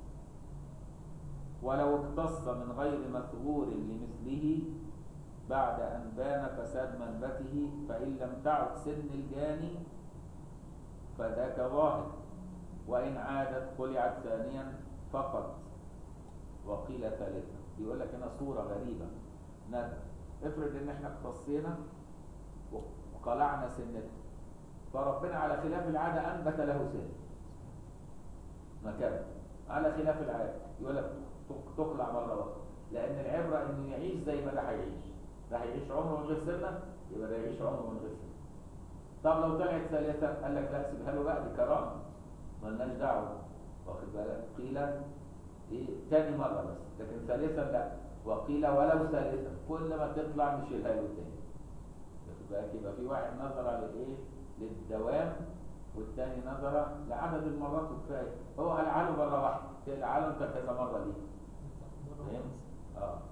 ولو اقتص من غير مثغور لمثله بعد أن بان فساد منبته فإن لم تعد سن الجاني فذاك ظاهر وإن عادت خلعت ثانيا فقط وقيل ثالثا بيقول لك هنا صورة غريبة ندى افرض ان احنا اقتصينا وقلعنا سنته فربنا على خلاف العادة أنبت له سن مكان على خلاف العادة يقول لك تق- تقلع مرة واحدة لأن العبرة إنه يعيش زي ما ده هيعيش ده هيعيش عمره من غير سنة يبقى ده يعيش عمره من غير سنة طب لو طلعت ثالثة قال لك لا سيبها له بقى دي كرامة مالناش دعوة واخد بالك قيل ايه تاني مرة بس لكن ثالثا لا وقيل ولو ثالثا كل ما تطلع نشيلها له تاني واخد بالك يبقى في واحد نظر على الايه للدوام والتاني نظر لعدد المرات وكفايه هو قلعها له مره واحده تقلعها له انت كذا مره ليه مرة فهمت؟ واحدة. اه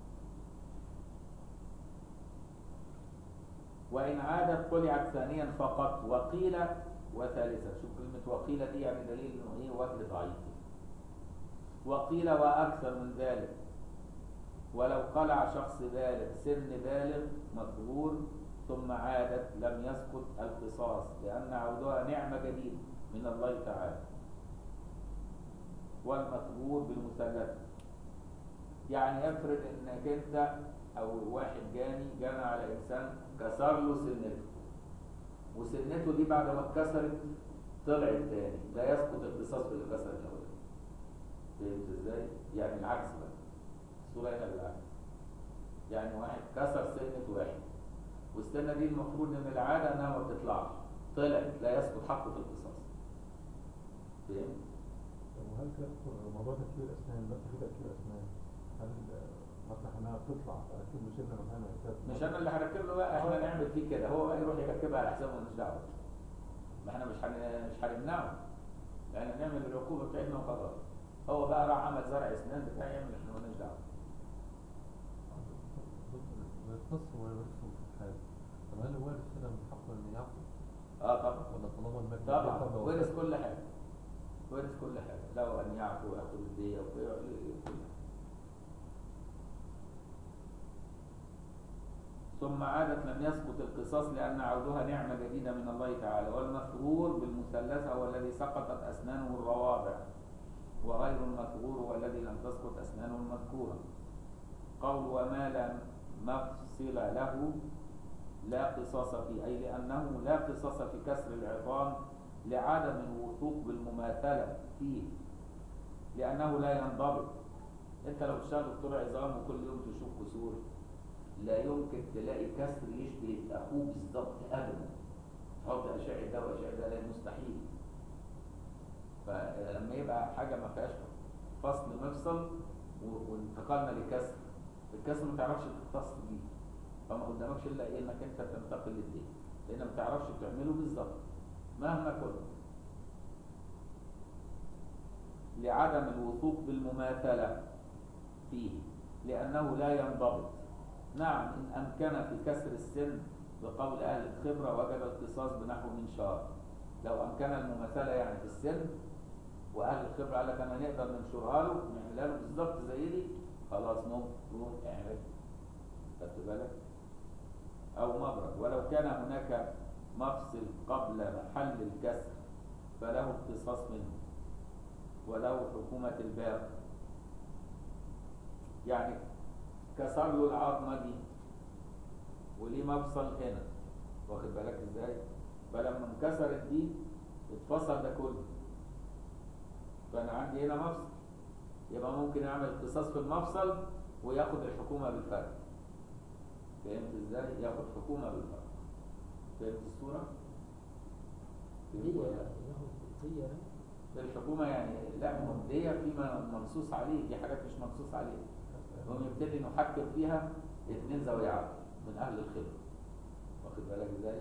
وإن عادت طلعت ثانيا فقط وقيل وثالثا شوف كلمة وقيل دي يعني دليل إنه إيه وجه ضعيف وقيل وأكثر من ذلك ولو قلع شخص بالغ سن بالغ مذكور ثم عادت لم يسقط القصاص لأن عودها نعمة جديدة من الله تعالى والمثبور بالمثلث يعني افرض انك انت او واحد جاني جنى على انسان كسر له سنته وسنته دي بعد ما اتكسرت طلعت تاني لا يسقط القصاص باللي كسر الاول فهمت ازاي؟ يعني العكس بقى الصورة هنا بالعكس يعني واحد كسر سنة واحد والسنة دي المفروض ان العادة انها ما بتطلعش طلعت لا يسقط حقه في القصاص فهمت؟ وهل كده دكتور موضوع تكبير الاسنان ده في تكبير اسنان هل مطرح انها بتطلع اركب له سنه مكانها يساب مش انا اللي هركب له بقى احنا نعمل فيه كده هو بقى يروح يركبها على حسابه مالناش دعوه ما احنا مش هن... مش هنمنعه لان نعمل العقوبه بتاعتنا وخلاص هو بقى راح عمل زرع اسنان بتاعي يعمل احنا مالناش دعوه ويقتص ويورثه في الحال طب هل الوارث هنا من حقه ان يعفو اه طبعا ولا طالما المجد طبعا يعفو ورث كل حاجه ورث كل حاجه له ان يعفو وياخذ الديه وكل ثم عادت لم يسقط القصاص لأن عودها نعمة جديدة من الله تعالى والمثغور بالمثلثة هو الذي سقطت أسنانه الروابع وغير المثغور هو الذي لم تسقط أسنانه المذكورة قول وما لا مفصل له لا قصاص فيه أي لأنه لا قصاص في كسر العظام لعدم الوثوق بالمماثلة فيه لأنه لا ينضبط أنت لو تشتغل دكتور عظام وكل يوم تشوف كسور لا يمكن تلاقي كسر يشبه أخوه بالظبط أبدا تحط أشعة ده وأشعة ده لا مستحيل فلما يبقى حاجة ما فيهاش فصل مفصل و- وانتقلنا لكسر الكسر ما تعرفش تختص بيه فما قدامكش الا ايه انك انت تنتقل للدين لان ما تعرفش تعمله بالظبط مهما كنت لعدم الوثوق بالمماثلة فيه لأنه لا ينضبط نعم إن أمكن في كسر السن بقول أهل الخبرة وجب القصاص بنحو من شهر لو أمكن المماثلة يعني في السن وأهل الخبرة قال لك أنا نقدر ننشرها له ونعملها له بالظبط زي دي خلاص ممكن روح اعمل خدت بالك أو مبرد ولو كان هناك مفصل قبل محل الكسر فله اقتصاص منه وله حكومة الباقي يعني كسر له العظمة دي وليه مفصل هنا واخد بالك ازاي فلما انكسرت دي اتفصل ده كله فانا عندي هنا مفصل يبقى ممكن اعمل قصاص في المفصل وياخد الحكومة بالفرق فهمت ازاي ياخد حكومة بالفرق فهمت الصورة دي فهمت ولا لا؟ ياخد دي يعني الحكومة يعني لا مبدية فيما منصوص عليه دي حاجات مش منصوص عليها هم يبتدي نحكم فيها اثنين ذوي عقل من اهل الخبره واخد بالك ازاي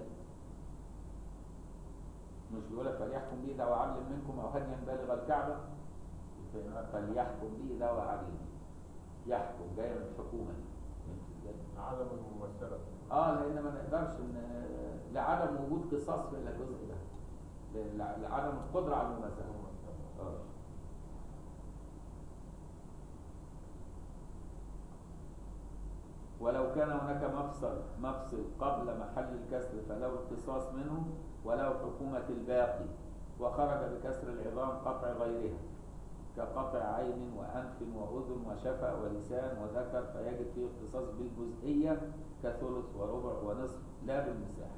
مش بيقول لك فليحكم به ذوي عدل منكم او هديا بالغ الكعبه فليحكم به ذوي عدل يحكم جايه من الحكومه دي فهمت ازاي؟ عدم الممثلة اه لان ما نقدرش ان لعدم وجود قصاص في الجزء ده ل- لعدم القدره على المماثله آه. ولو كان هناك مفصل مفصل قبل محل الكسر فله اقتصاص منه وله حكومة الباقي وخرج بكسر العظام قطع غيرها كقطع عين وأنف وأذن وشفة ولسان وذكر فيجب فيه اختصاص بالجزئية كثلث وربع ونصف لا بالمساحة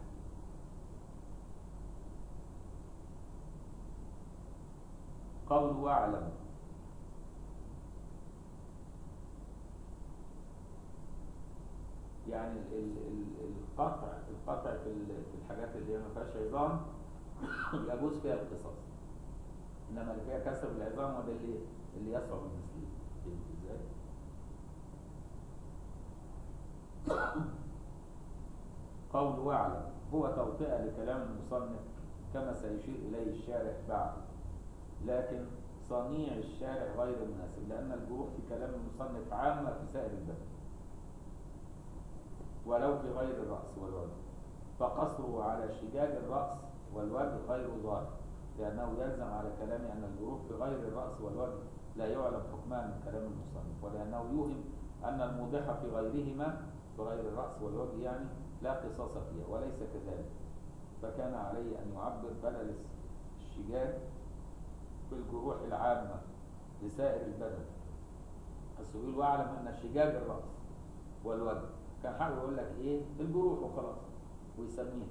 قول واعلم يعني ال ال ال القطع القطع في ال- في الحاجات اللي هي ما فيهاش عظام يجوز فيها القصاص انما اللي فيها كسر العظام وده اللي اللي يصعب المثليه فهمت ازاي؟ قول واعلم هو توطئة لكلام المصنف كما سيشير إليه الشارح بعد لكن صنيع الشارع غير مناسب لأن الجروح في كلام المصنف عامة في سائر البدن ولو في غير الرأس والوجه فقصره على شجاج الرأس والوجه غير ظاهر لأنه يلزم على كلامه أن الجروح في غير الرأس والوجه لا يعلم حكمها من كلام المصنف ولأنه يوهم أن الموضحة في غيرهما في غير الرأس والوجه يعني لا قصاص فيها وليس كذلك فكان عليه أن يعبر بدل الشجاج بالجروح العامة لسائر البدن بس يقول واعلم أن شجاج الرأس والوجه كان حاول يقول لك إيه الجروح وخلاص ويسميها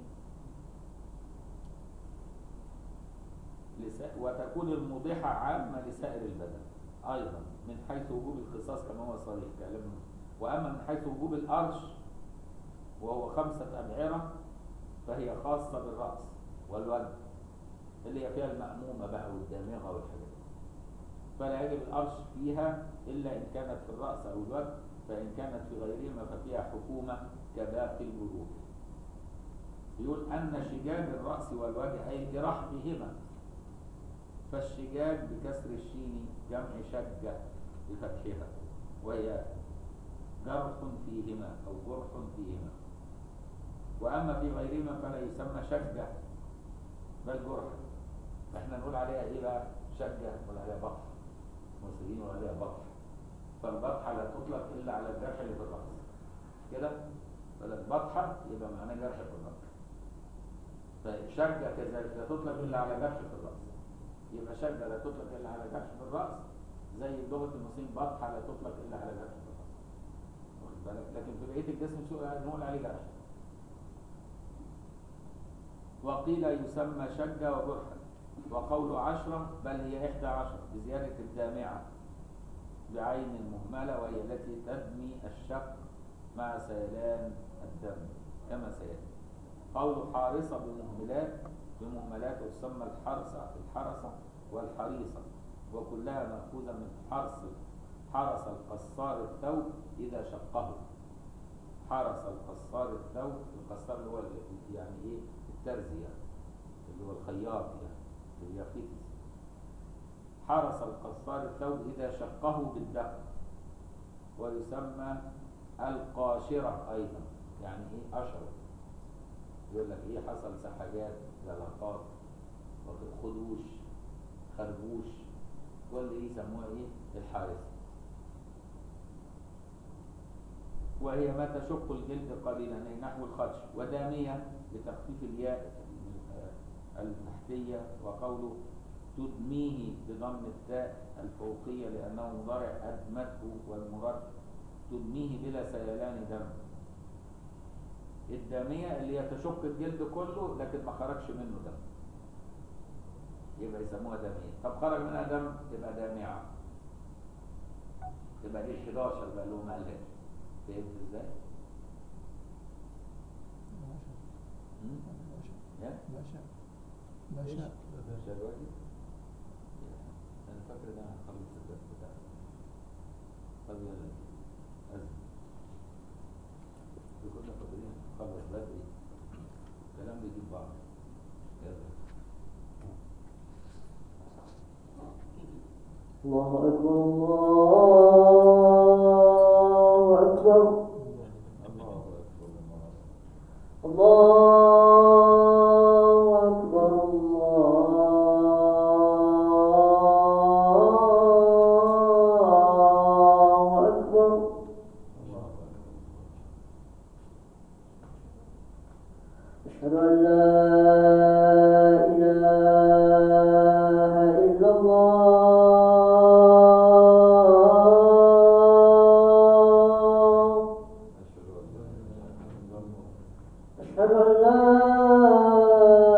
لسا... وتكون الموضحة عامة لسائر البدن أيضا من حيث وجوب القصاص كما هو صريح كلام وأما من حيث وجوب الأرش وهو خمسة أبعرة فهي خاصة بالرأس والوجه اللي هي فيها المأمومة بقى والدامغة والحاجات دي. فلا يجب الأرش فيها إلا إن كانت في الرأس أو الوجه فإن كانت في غيرهما ففيها حكومة كباقي الجروح يقول أن شجاج الرأس والوجه أي برحمهما فالشجاج بكسر الشين جمع شجة بفتحها وهي جرح فيهما أو جرح فيهما وأما في غيرهما فلا يسمى شجة بل جرح فإحنا نقول عليها إيه بقى شجة نقول عليها بطح المصريين يقولوا عليها بطح فالبطحة لا تطلق إلا على الجرح اللي في الرأس كده فلك بطحة يبقى معناه جرح في الرأس فشجة كذلك لا تطلق إلا على جرح في الرأس يبقى شجة لا تطلق إلا على جرح في الرأس زي لغة المصريين بطحة لا تطلق إلا على جرح في الرأس واخد بالك لكن في بقية الجسم شو نقول عليه جرح وقيل يسمى شجة وجرحا وقول عشرة بل هي إحدى عشر بزيادة الدامعة بعين مهملة وهي التي تدمي الشق مع سيلان الدم كما سيأتي قول حارصة بمهملات بمهملات وتسمى الحرصة الحرصة والحريصة وكلها مأخوذة من حرص حرص القصار الثوب إذا شقه حرص القصار الثوب القصار اللي هو ال- يعني إيه الترزي يعني اللي هو الخياط يعني اللي يخيط حرس القصار الثوب إذا شقه بالدق ويسمى القاشرة أيضا يعني إيه أشرة يقول لك إيه حصل سحاجات زلقات واخد خدوش خربوش كل دي يسموها إيه الحارسة وهي ما تشق الجلد قليلا أي نحو الخدش ودامية لتخفيف الياء التحتية وقوله تدميه بضم التاء الفوقية لأنه مضارع أدمته والمراد تدميه بلا سيلان دم الدامية اللي هي تشق الجلد كله لكن ما خرجش منه دم يبقى يسموها دامية طب خرج منها دم تبقى دامعة تبقى دي 11 بقى له ما قالهاش فهمت ازاي؟ مم؟ يا؟ لا شك لا شك مش الواجب؟ انا فاكر ان انا هخلص الدرس بتاعي طب يلا أزم كنا فاضيين نخلص بدري الكلام بيجيب بعض يلا الله أكبر الله أكبر الله أكبر الله الله أكبر الله أكبر الله أكبر أشهد أن لا إله إلا الله أشهد أن لا إله إلا الله أشهد أن لا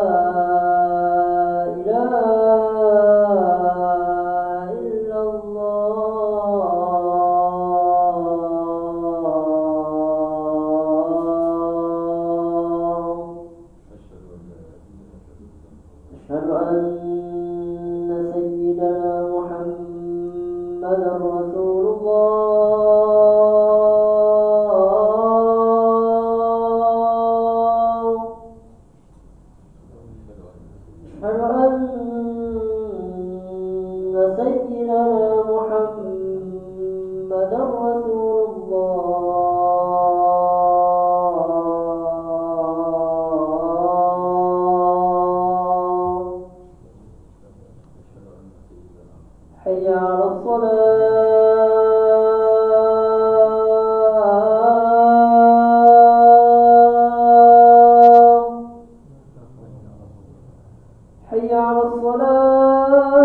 إله إلا الله أشهد أن لا إله إلا الله أشهد أن سيدنا محمدا رسول الله أشهد أن أشهد أن سيدنا محمدا رسول الله أشهد أن سيدنا حي على الصلاة حي على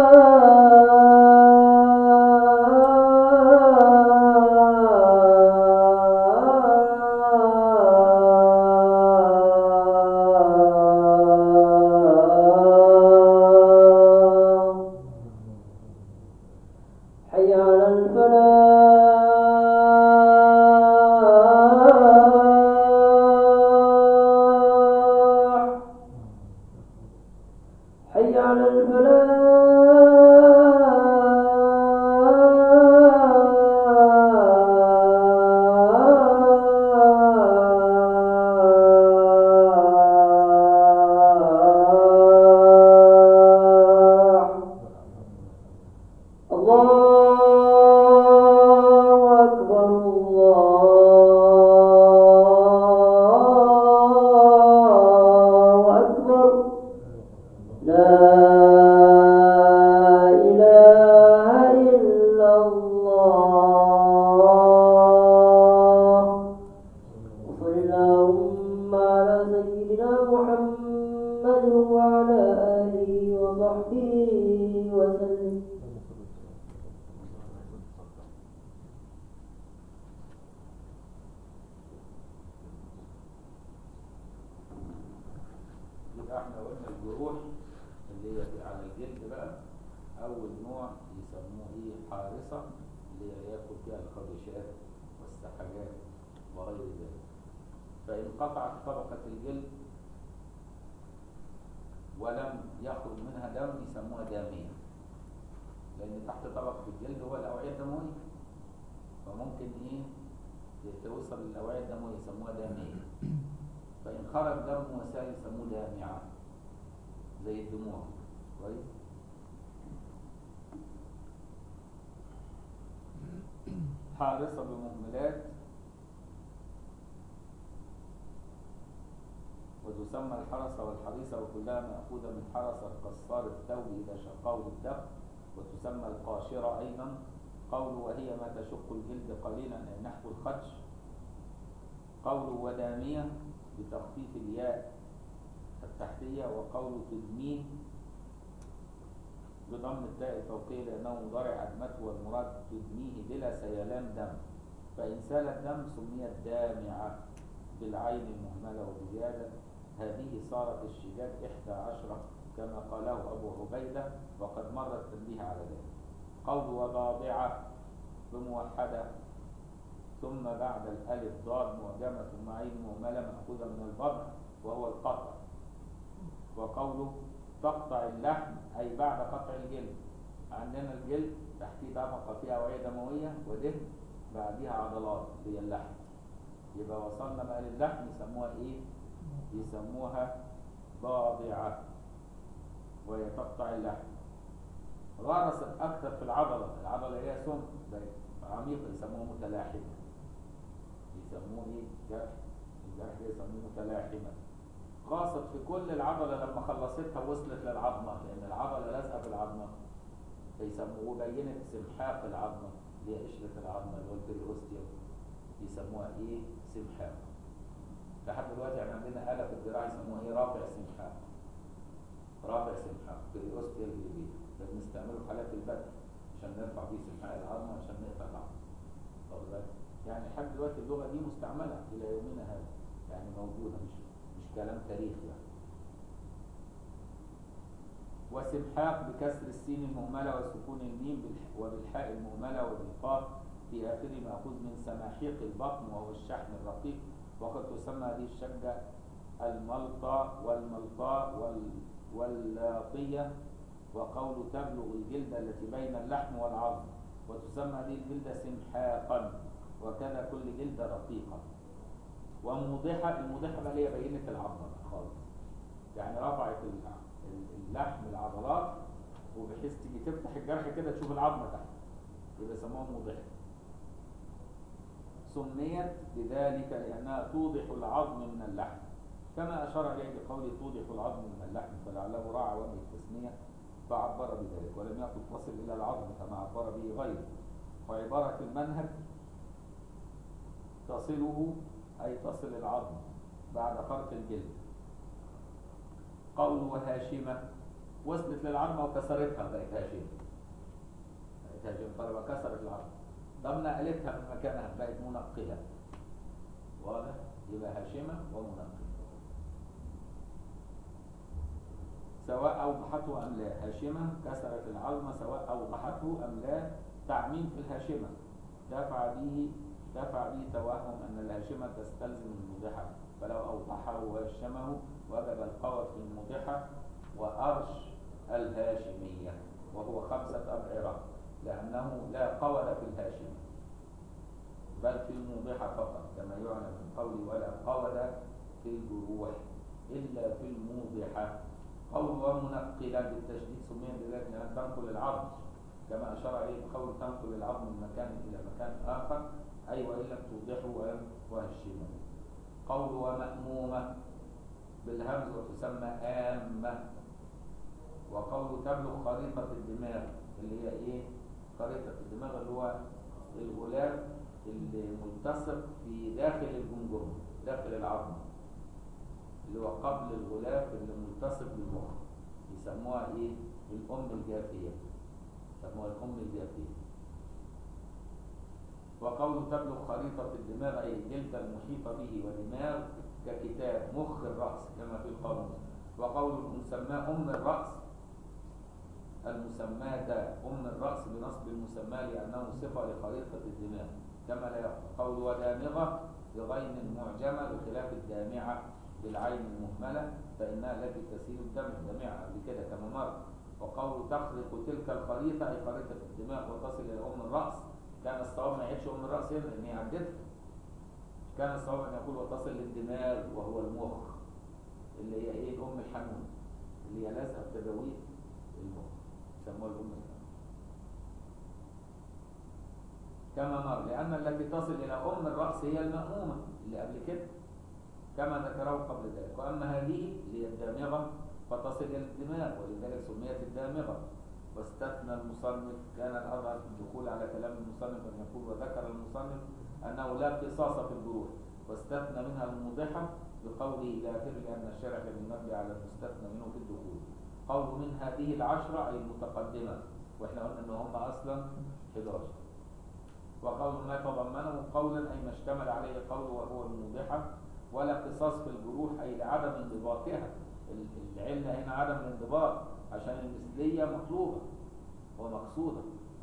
الصلاة حي على الفلاح حي على الفلاح الله أكبر الله أكبر لا إله إلا الله وصل اللهم على سيدنا محمد وعلى آله وصحبه وسلم يبقى احنا قلنا الجروح اللي هي في- على الجلد بقى اول نوع يسموه ايه حارصه اللي هي ياكل فيها الخدشات والسحجات وغير ذلك فان قطعت طبقه الجلد ولم يخرج منها دم يسموها داميه لان تحت طبقه الجلد هو الاوعيه الدمويه فممكن ايه توصل للاوعيه الدمويه يسموها داميه فإن خرج دم وسائل يسموه دامعة زي الدموع كويس حارصة بمهملات وتسمى الحرسة والحريصة وكلها مأخوذة من حرس القصار الثوب إذا شقاه بالدف وتسمى القاشرة أيضا قول وهي ما تشق الجلد قليلا أي نحو الخدش قول ودامية بتخفيف الياء التحتية وقول تدمين بضم التاء الفوقية لأنه مضارع أدمته والمراد تدميه بلا سيلان دم فإن سال الدم سميت دامعة بالعين المهملة وبزيادة هذه صارت الشجاج إحدى عشرة كما قاله أبو عبيدة وقد مر التنبيه على ذلك قول وضابعة بموحدة ثم بعد الألف ضاد معجمة ثم عين مهملة مأخوذة من البضع وهو القطع وقوله تقطع اللحم أي بعد قطع الجلد عندنا الجلد تحتيه طبقة فيها أوعية دموية ودهن بعديها عضلات اللي هي اللحم يبقى وصلنا بقى للحم يسموها ايه؟ يسموها ضاضعة وهي تقطع اللحم غرست أكثر في العضلة العضلة هي سم بقت عميقة يسموها متلاحمة يسموه ايه؟ جرح الجرح ده يسموه متلاحمة غاصت في كل العضلة لما خلصتها وصلت للعظمة لأن العضلة لازقة في العظمة فيسموه وبينت سمحاق العظمة اللي هي قشرة العظمة اللي هو البريوستيوم يسموها ايه؟ سمحاق لحد دلوقتي احنا عندنا آلة في الذراع يسموها ايه؟ رافع سمحاق رافع سمحاق بريوستيوم اللي ده بنستعمله في حالات البدء عشان نرفع بيه سمحاق العظمة عشان نقطع العظمة واخد بالك؟ يعني لحد دلوقتي اللغة دي مستعملة إلى يومنا هذا يعني موجودة مش مش كلام تاريخي يعني وسمحاق بكسر السين المهملة وسكون الميم بالح- وبالحاء المهملة وبالقاف في آخر مأخوذ من سماحيق البطن وهو الشحم الرقيق وقد تسمى هذه الشجة الملطى والملطاء وال واللاطية وقول تبلغ الجلدة التي بين اللحم والعظم وتسمى هذه الجلدة سمحاقا وكذا كل جلدة رقيقة وموضحة الموضحة بقى اللي هي بينة العظمة بقى خالص يعني رفعت ال- ال- اللحم العضلات وبحيث تيجي تفتح الجرح كده تشوف العظمة تحت يبقى يسموها موضحة سميت بذلك لأنها توضح العظم من اللحم كما أشار إليه بقوله توضح العظم من اللحم فلعله راعى وجه التسمية فعبر بذلك ولم يقل تصل إلى العظم كما عبر به غيره وعبارة المنهج تصله أي تصل العظم بعد فرق الجلد قول وهاشمة وصلت للعظمة وكسرتها بقت هاشمة بقت هاشمة فلما كسرت العظمة ضم نقلتها من مكانها بقت منقلة واضح يبقى هاشمة ومنقلة سواء أوضحته أم لا هاشمة كسرت العظمة سواء أوضحته أم لا تعميم في الهاشمة دفع به دفع به توهم أن الهاشمة تستلزم الموضحة فلو أوضحه وهشمه وجب القول في الموضحة وأرش الهاشمية وهو خمسة أبعرة لأنه لا قول في الهاشمة بل في الموضحة فقط كما يعنى من قولي ولا قول في الجروح إلا في الموضحة قول ومنقلا بالتشديد سمي بذلك لأنها تنقل العظم كما أشار عليه بقول تنقل العظم من مكان إلى مكان آخر أي وإن لم توضحه ولم تهشمه قول ومأمومة بالهمز وتسمى آمة وقول تبلغ خريطة الدماغ اللي هي إيه؟ خريطة الدماغ اللي هو الغلاف اللي ملتصق في داخل الجمجمة داخل العظم اللي هو قبل الغلاف اللي ملتصق بالمخ يسموها ايه الام الجافيه يسموها الام الجافيه وقول تبلغ خريطة الدماغ أي الجلد المحيطة به ودماغ ككتاب مخ الرأس كما في القاموس وقول المسمى أم الرأس المسمى ده أم الرأس بنصب المسمى لأنه صفة لخريطة الدماغ كما لا يقول قول ودامغة بغين المعجمة بخلاف الدامعة بالعين المهملة فإنها التي تسيل الدم الدماء قبل كده كما مر وقول تخرق تلك الخريطة أي خريطة الدماغ وتصل إلى أم الرأس كان الصواب ما يعيدش أم الرأس هنا لأن هي عدتها كان الصواب أن يقول وتصل للدماغ وهو المخ اللي هي إيه الأم الحنون اللي هي لازقة في تجاويد المخ يسموها الأم الحنون كما مر لأن التي تصل إلى أم الرأس هي المأمومة اللي قبل كده كما ذكره قبل ذلك وأما هذه اللي هي الدامغة فتصل إلى الدماغ ولذلك سميت الدامغة واستثنى المصنف كان الأظهر في الدخول على كلام المصنف أن يقول وذكر المصنف أنه لا قصاص في الجروح واستثنى منها الموضحة بقوله إلى آخره لأن الشارع كان ينبه على المستثنى منه في الدخول قول من هذه العشرة أي المتقدمة وإحنا قلنا إن هم أصلا 11 وقول ما تضمنه قولا أي ما اشتمل عليه قوله وهو الموضحة ولا قصاص في الجروح أي لعدم انضباطها ال- العلة هنا عدم الانضباط عشان المثلية مطلوبة ومقصودة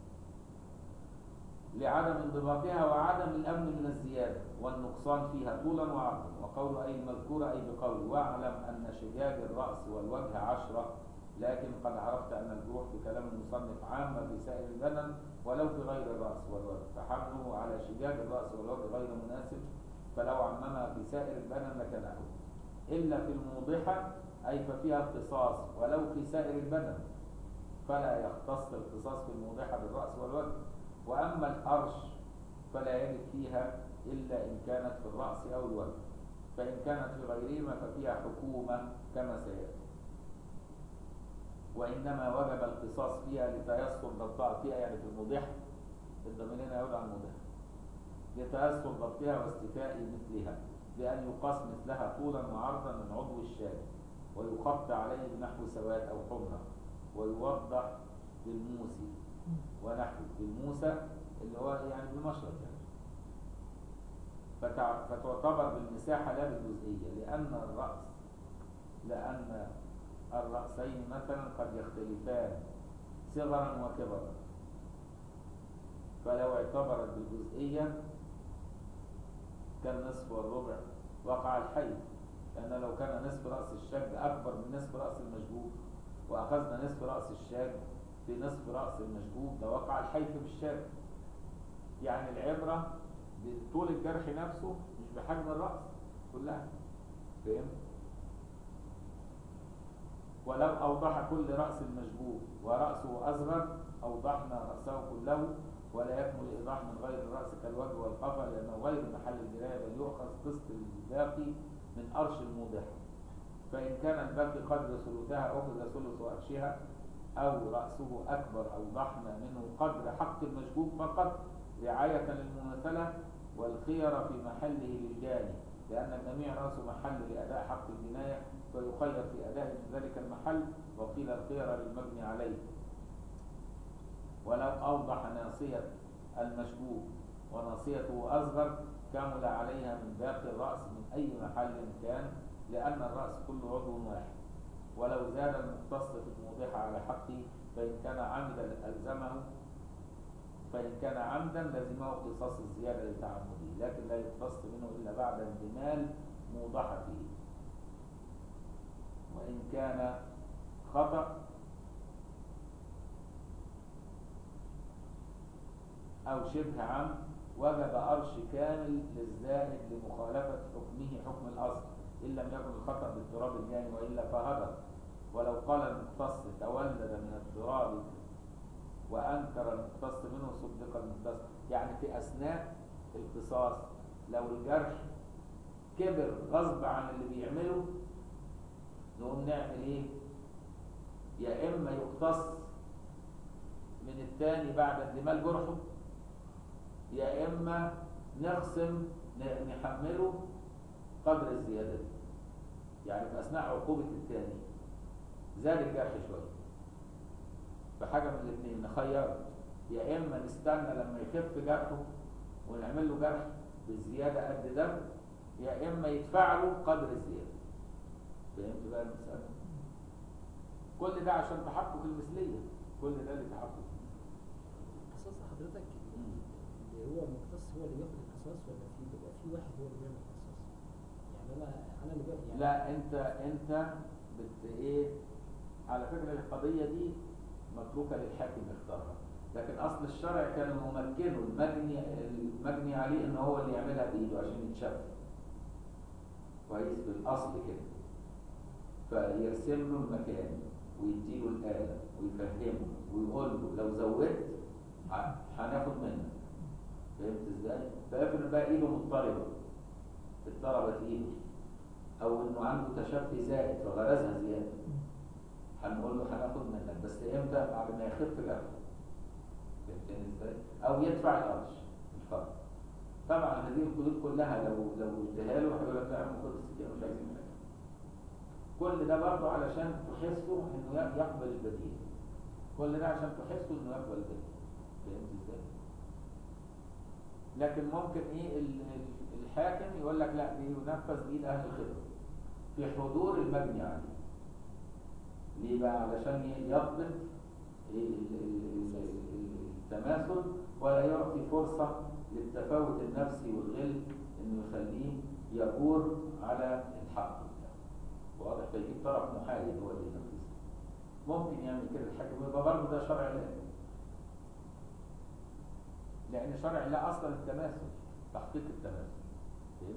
لعدم انضباطها وعدم الأمن من الزيادة والنقصان فيها طولا وعرضا وقول أي المذكورة أي بقول واعلم أن شجاج الرأس والوجه عشرة لكن قد عرفت أن الجروح بكلام المصنف عامة في سائر البدن ولو في غير الرأس والوجه فحمله على شجاج الرأس والوجه غير مناسب فلو عممها في سائر البدن لكان أحسن إلا في الموضحة أي ففيها القصاص ولو في سائر البدن فلا يختص القصاص في الموضحة بالرأس والوجه وأما الأرش فلا يجب فيها إلا إن كانت في الرأس أو الوجه فإن كانت في غيرهما ففيها حكومة كما سيأتي وإنما وجب القصاص فيها لتيسر ضبطها فيها يعني في الموضحة الضمير هنا يعود على الموضحة لتيسر ضبطها واستيفاء مثلها بأن يقاس مثلها طولا وعرضا من عضو الشاة ويخط عليه بنحو سواد أو حمرة ويوضح بالموسي ونحو بالموسى اللي هو يعني بالمشرط يعني فتع- فتعتبر بالمساحة لا بالجزئية لأن الرأس لأن الرأسين مثلا قد يختلفان صغرا وكبرا فلو اعتبرت بالجزئية كالنصف والربع وقع الحي لأن لو كان نصف رأس الشاج أكبر من نصف رأس المشبوك وأخذنا نصف رأس الشاج في نصف رأس المشبوك لوقع الحيف بالشاج يعني العبرة بطول الجرح نفسه مش بحجم الرأس كلها فهمت؟ ولو أوضح كل رأس المشبوك ورأسه أصغر أوضحنا رأسه كله ولا يكمل الإيضاح من غير الرأس كالوجه والقفا لأنه غير محل الدراية بل يؤخذ قسط الباقي من أرش الموضح فإن كان الباقي قدر ثلثها أخذ ثلث أرشها أو رأسه أكبر أو ضحم منه قدر حق المشبوك فقط رعاية للمماثلة والخير في محله للجاني لأن الجميع رأسه محل لأداء حق الجناية فيخير في أداء من ذلك المحل وقيل الخير للمبني عليه ولو أوضح ناصية المشبوك وناصيته أصغر كمل عليها من باقي الرأس من أي محل كان لأن الرأس كله عضو واحد ولو زاد المختص في الموضحة على حقه فإن كان عمدا ألزمه فإن كان عمدا لزمه قصاص الزيادة لتعمده لكن لا يقتص منه إلا بعد اندمال موضحته وإن كان خطأ أو شبه عمد وجب أرش كامل للزائد لمخالفة حكمه حكم الأصل إن لم يكن الخطأ باضطراب الجاني وإلا فهدر ولو قال المختص تولد من اضطراب وأنكر المختص منه صدق المختص يعني في أثناء القصاص لو الجرح كبر غصب عن اللي بيعمله نقوم نعمل ايه يا اما يقتص من التاني بعد اندمال جرحه يا اما نقسم ن- نحمله قدر الزيادة دي. يعني في اثناء عقوبة التاني زاد الجرح شوية فحاجة من الاثنين نخيره يا اما نستنى لما يخف جرحه ونعمل له جرح بزيادة قد ده يا اما يدفع له قدر الزيادة فهمت بقى المسألة كل ده عشان تحقق المثلية كل ده لتحقق قصاص حضرتك مم. اللي هو المقتص هو اللي بياخد القصاص ولا في بيبقى في واحد هو اللي بيعمل القصاص يعني انا انا اللي بقى يعني لا انت انت بت ايه على فكرة القضية دي متروكة للحاكم يختارها لكن اصل الشرع كان ممكنه المجني المجني عليه ان هو اللي يعملها بايده عشان يتشاف كويس بالاصل كده فيرسم له المكان ويديله الآلة ويفهمه ويقول له لو زودت ه- هناخد منك فهمت ازاي؟ فافرض بقى ايده مضطربه اضطربت ايده او انه عنده تشفي زائد فغرزها زياده هنقول له هناخد منك بس امتى؟ بعد ما يخف الاكل فهمتني ازاي؟ او يدفع القرش الفرق طبعا هذه القيود كلها لو لو قلتها له هيقول لك لا يا عم خد السكينه مش عايزين حاجه كل ده برضه علشان تحسه انه يقبل البديل كل ده عشان تحسه انه يقبل البديل فهمت ازاي؟ لكن ممكن ايه ال- ال- الحاكم يقول لك لا دي ينفذ بايد اهل الخبره في حضور المبني عليه ليه بقى علشان ي- يضبط إيه ال- ال- ال- ال- التماثل ولا يعطي فرصة للتفاوت النفسي والغل انه يخليه يجور على الحق بتاعه واضح فيجيب طرف محايد هو اللي ينفذه ممكن يعمل كده الحاكم ويبقى برضه ده شرع الله لأن شرع الله أصلا التماثل تحقيق التماثل فهمت؟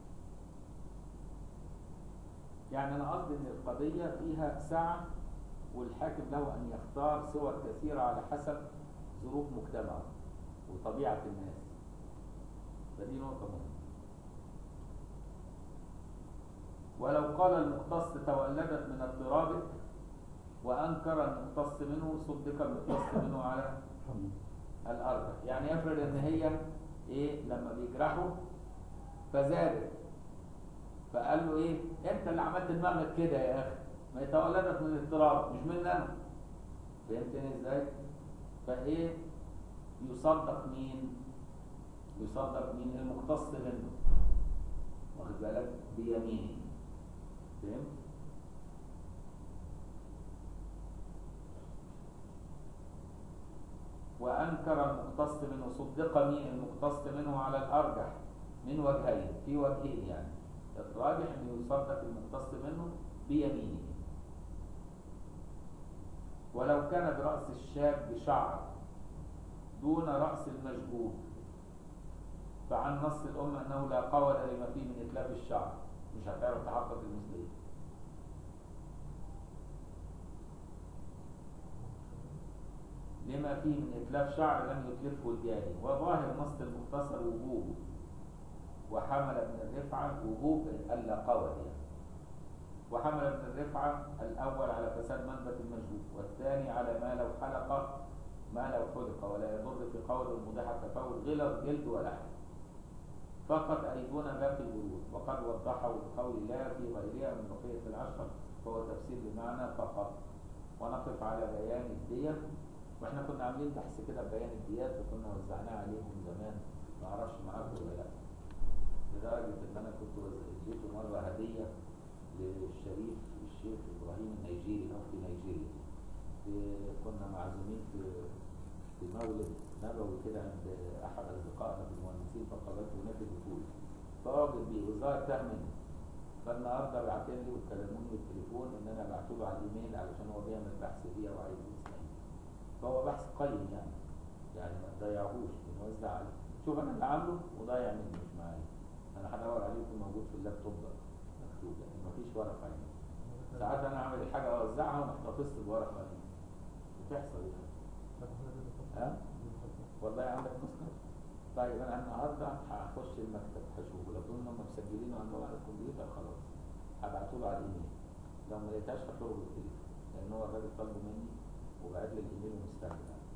يعني أنا قصدي إن القضية فيها سعة والحاكم له أن يختار صور كثيرة على حسب ظروف مجتمعه وطبيعة الناس فدي نقطة مهمة ولو قال المختص تولدت من اضطرابك وأنكر المختص منه صدق المختص منه على الأرجح يعني يفرض إن هي إيه لما بيجرحوا فزادت فقال له إيه أنت اللي عملت دماغك كده يا أخي ما هي تولدت من اضطراب مش مني أنا فهمتني إزاي؟ فإيه يصدق مين؟ يصدق مين؟ المختص منه واخد بالك بيمينه فهمت؟ وأنكر المختص منه صدق مين المختص منه على الأرجح من وجهين في وجهين يعني الراجح أن يصدق المختص منه بيمينه ولو كان برأس الشاب شعر دون رأس المشبوه فعن نص الأمة أنه لا قول لما فيه من إتلاف الشعر مش هتعرف تحقق المثلية لما فيه من إتلاف شعر لم يتلفه الجاني وظاهر نص المختصر وجوبه وحمل ابن الرفعة وجوب ألا قول يعني وحمل ابن الرفعة الأول على فساد منبت المجهول والثاني على ما لو حلق ما لو حلق ولا يضر في قول المضحى تفاوت غلظ جلد ولحم فقط أي دون باقي الورود وقد وضحه بقول لا في غيرها من بقية العشر فهو تفسير بمعنى فقط ونقف على بيان الدية واحنا كنا عاملين بحث كده بيان الديات وكنا وزعناه عليكم زمان ما اعرفش معاكم ولا لا لدرجة ان انا كنت اديته مرة هدية للشريف الشيخ ابراهيم النيجيري مفتي نيجيريا في- كنا معزومين في في مولد نبوي كده عند احد اصدقائنا في المهندسين فقابلته هناك الدخول فراجل بوزارة تأمين فالنهارده بعتين لي وكلموني بالتليفون ان انا بعته له على الايميل علشان هو بيعمل بحث فيها وعايز يسمعني فهو بحث قيم يعني يعني ما تضيعهوش بنوزع عليه شوف انا اللي عامله وضايع مني مش معايا انا هدور عليه يكون موجود في اللابتوب بقى مكتوب يعني مفيش ورقه يعني ساعات انا اعمل الحاجه اوزعها وما احتفظش بورقه دي بتحصل يعني ها والله عندك نسخه طيب انا النهارده هخش المكتب هشوفه لو كنا هم مسجلينه عنده على الكمبيوتر خلاص هبعته له على الايميل لو ما لقيتهاش هطلبه بالتليفون لان هو الراجل طلبه مني وبعت لي الايميل ومستعجل يعني.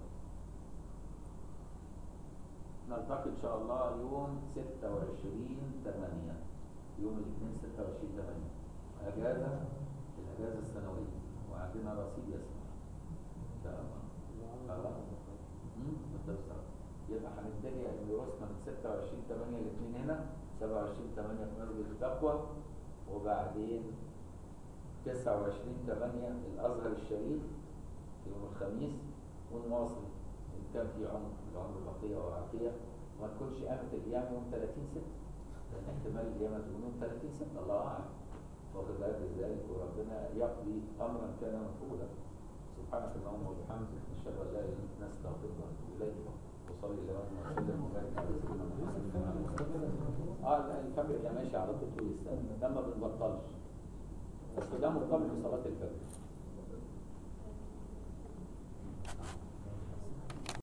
نلتقي ان شاء الله يوم 26 8 يوم الاثنين 26 8 اجازه الاجازه السنويه وعندنا رصيد يسمع ان شاء الله خلاص مم؟ بالظبط. يبقى هنبتدي دروسنا من 26 8 الاثنين هنا 27 8 في مسجد التقوى وبعدين 29 8 الازهر الشريف يوم الخميس ونواصل ان كان في عمر العمر بقيه وعافيه وما تكونش قامت الايام يوم 30 6 لان احتمال الايام تكون يوم 30 6 الله اعلم واخد بالك ازاي وربنا يقضي امرا كان مفعولا سبحانك اللهم وبحمدك نشهد ان لا اله الا انت نستغفرك ونتوب اليك وصلي اللهم وسلم وبارك على سيدنا محمد اه لا الفجر ده ماشي على طول طول السنه ده ما بنبطلش بس ده مرتبط بصلاه الفجر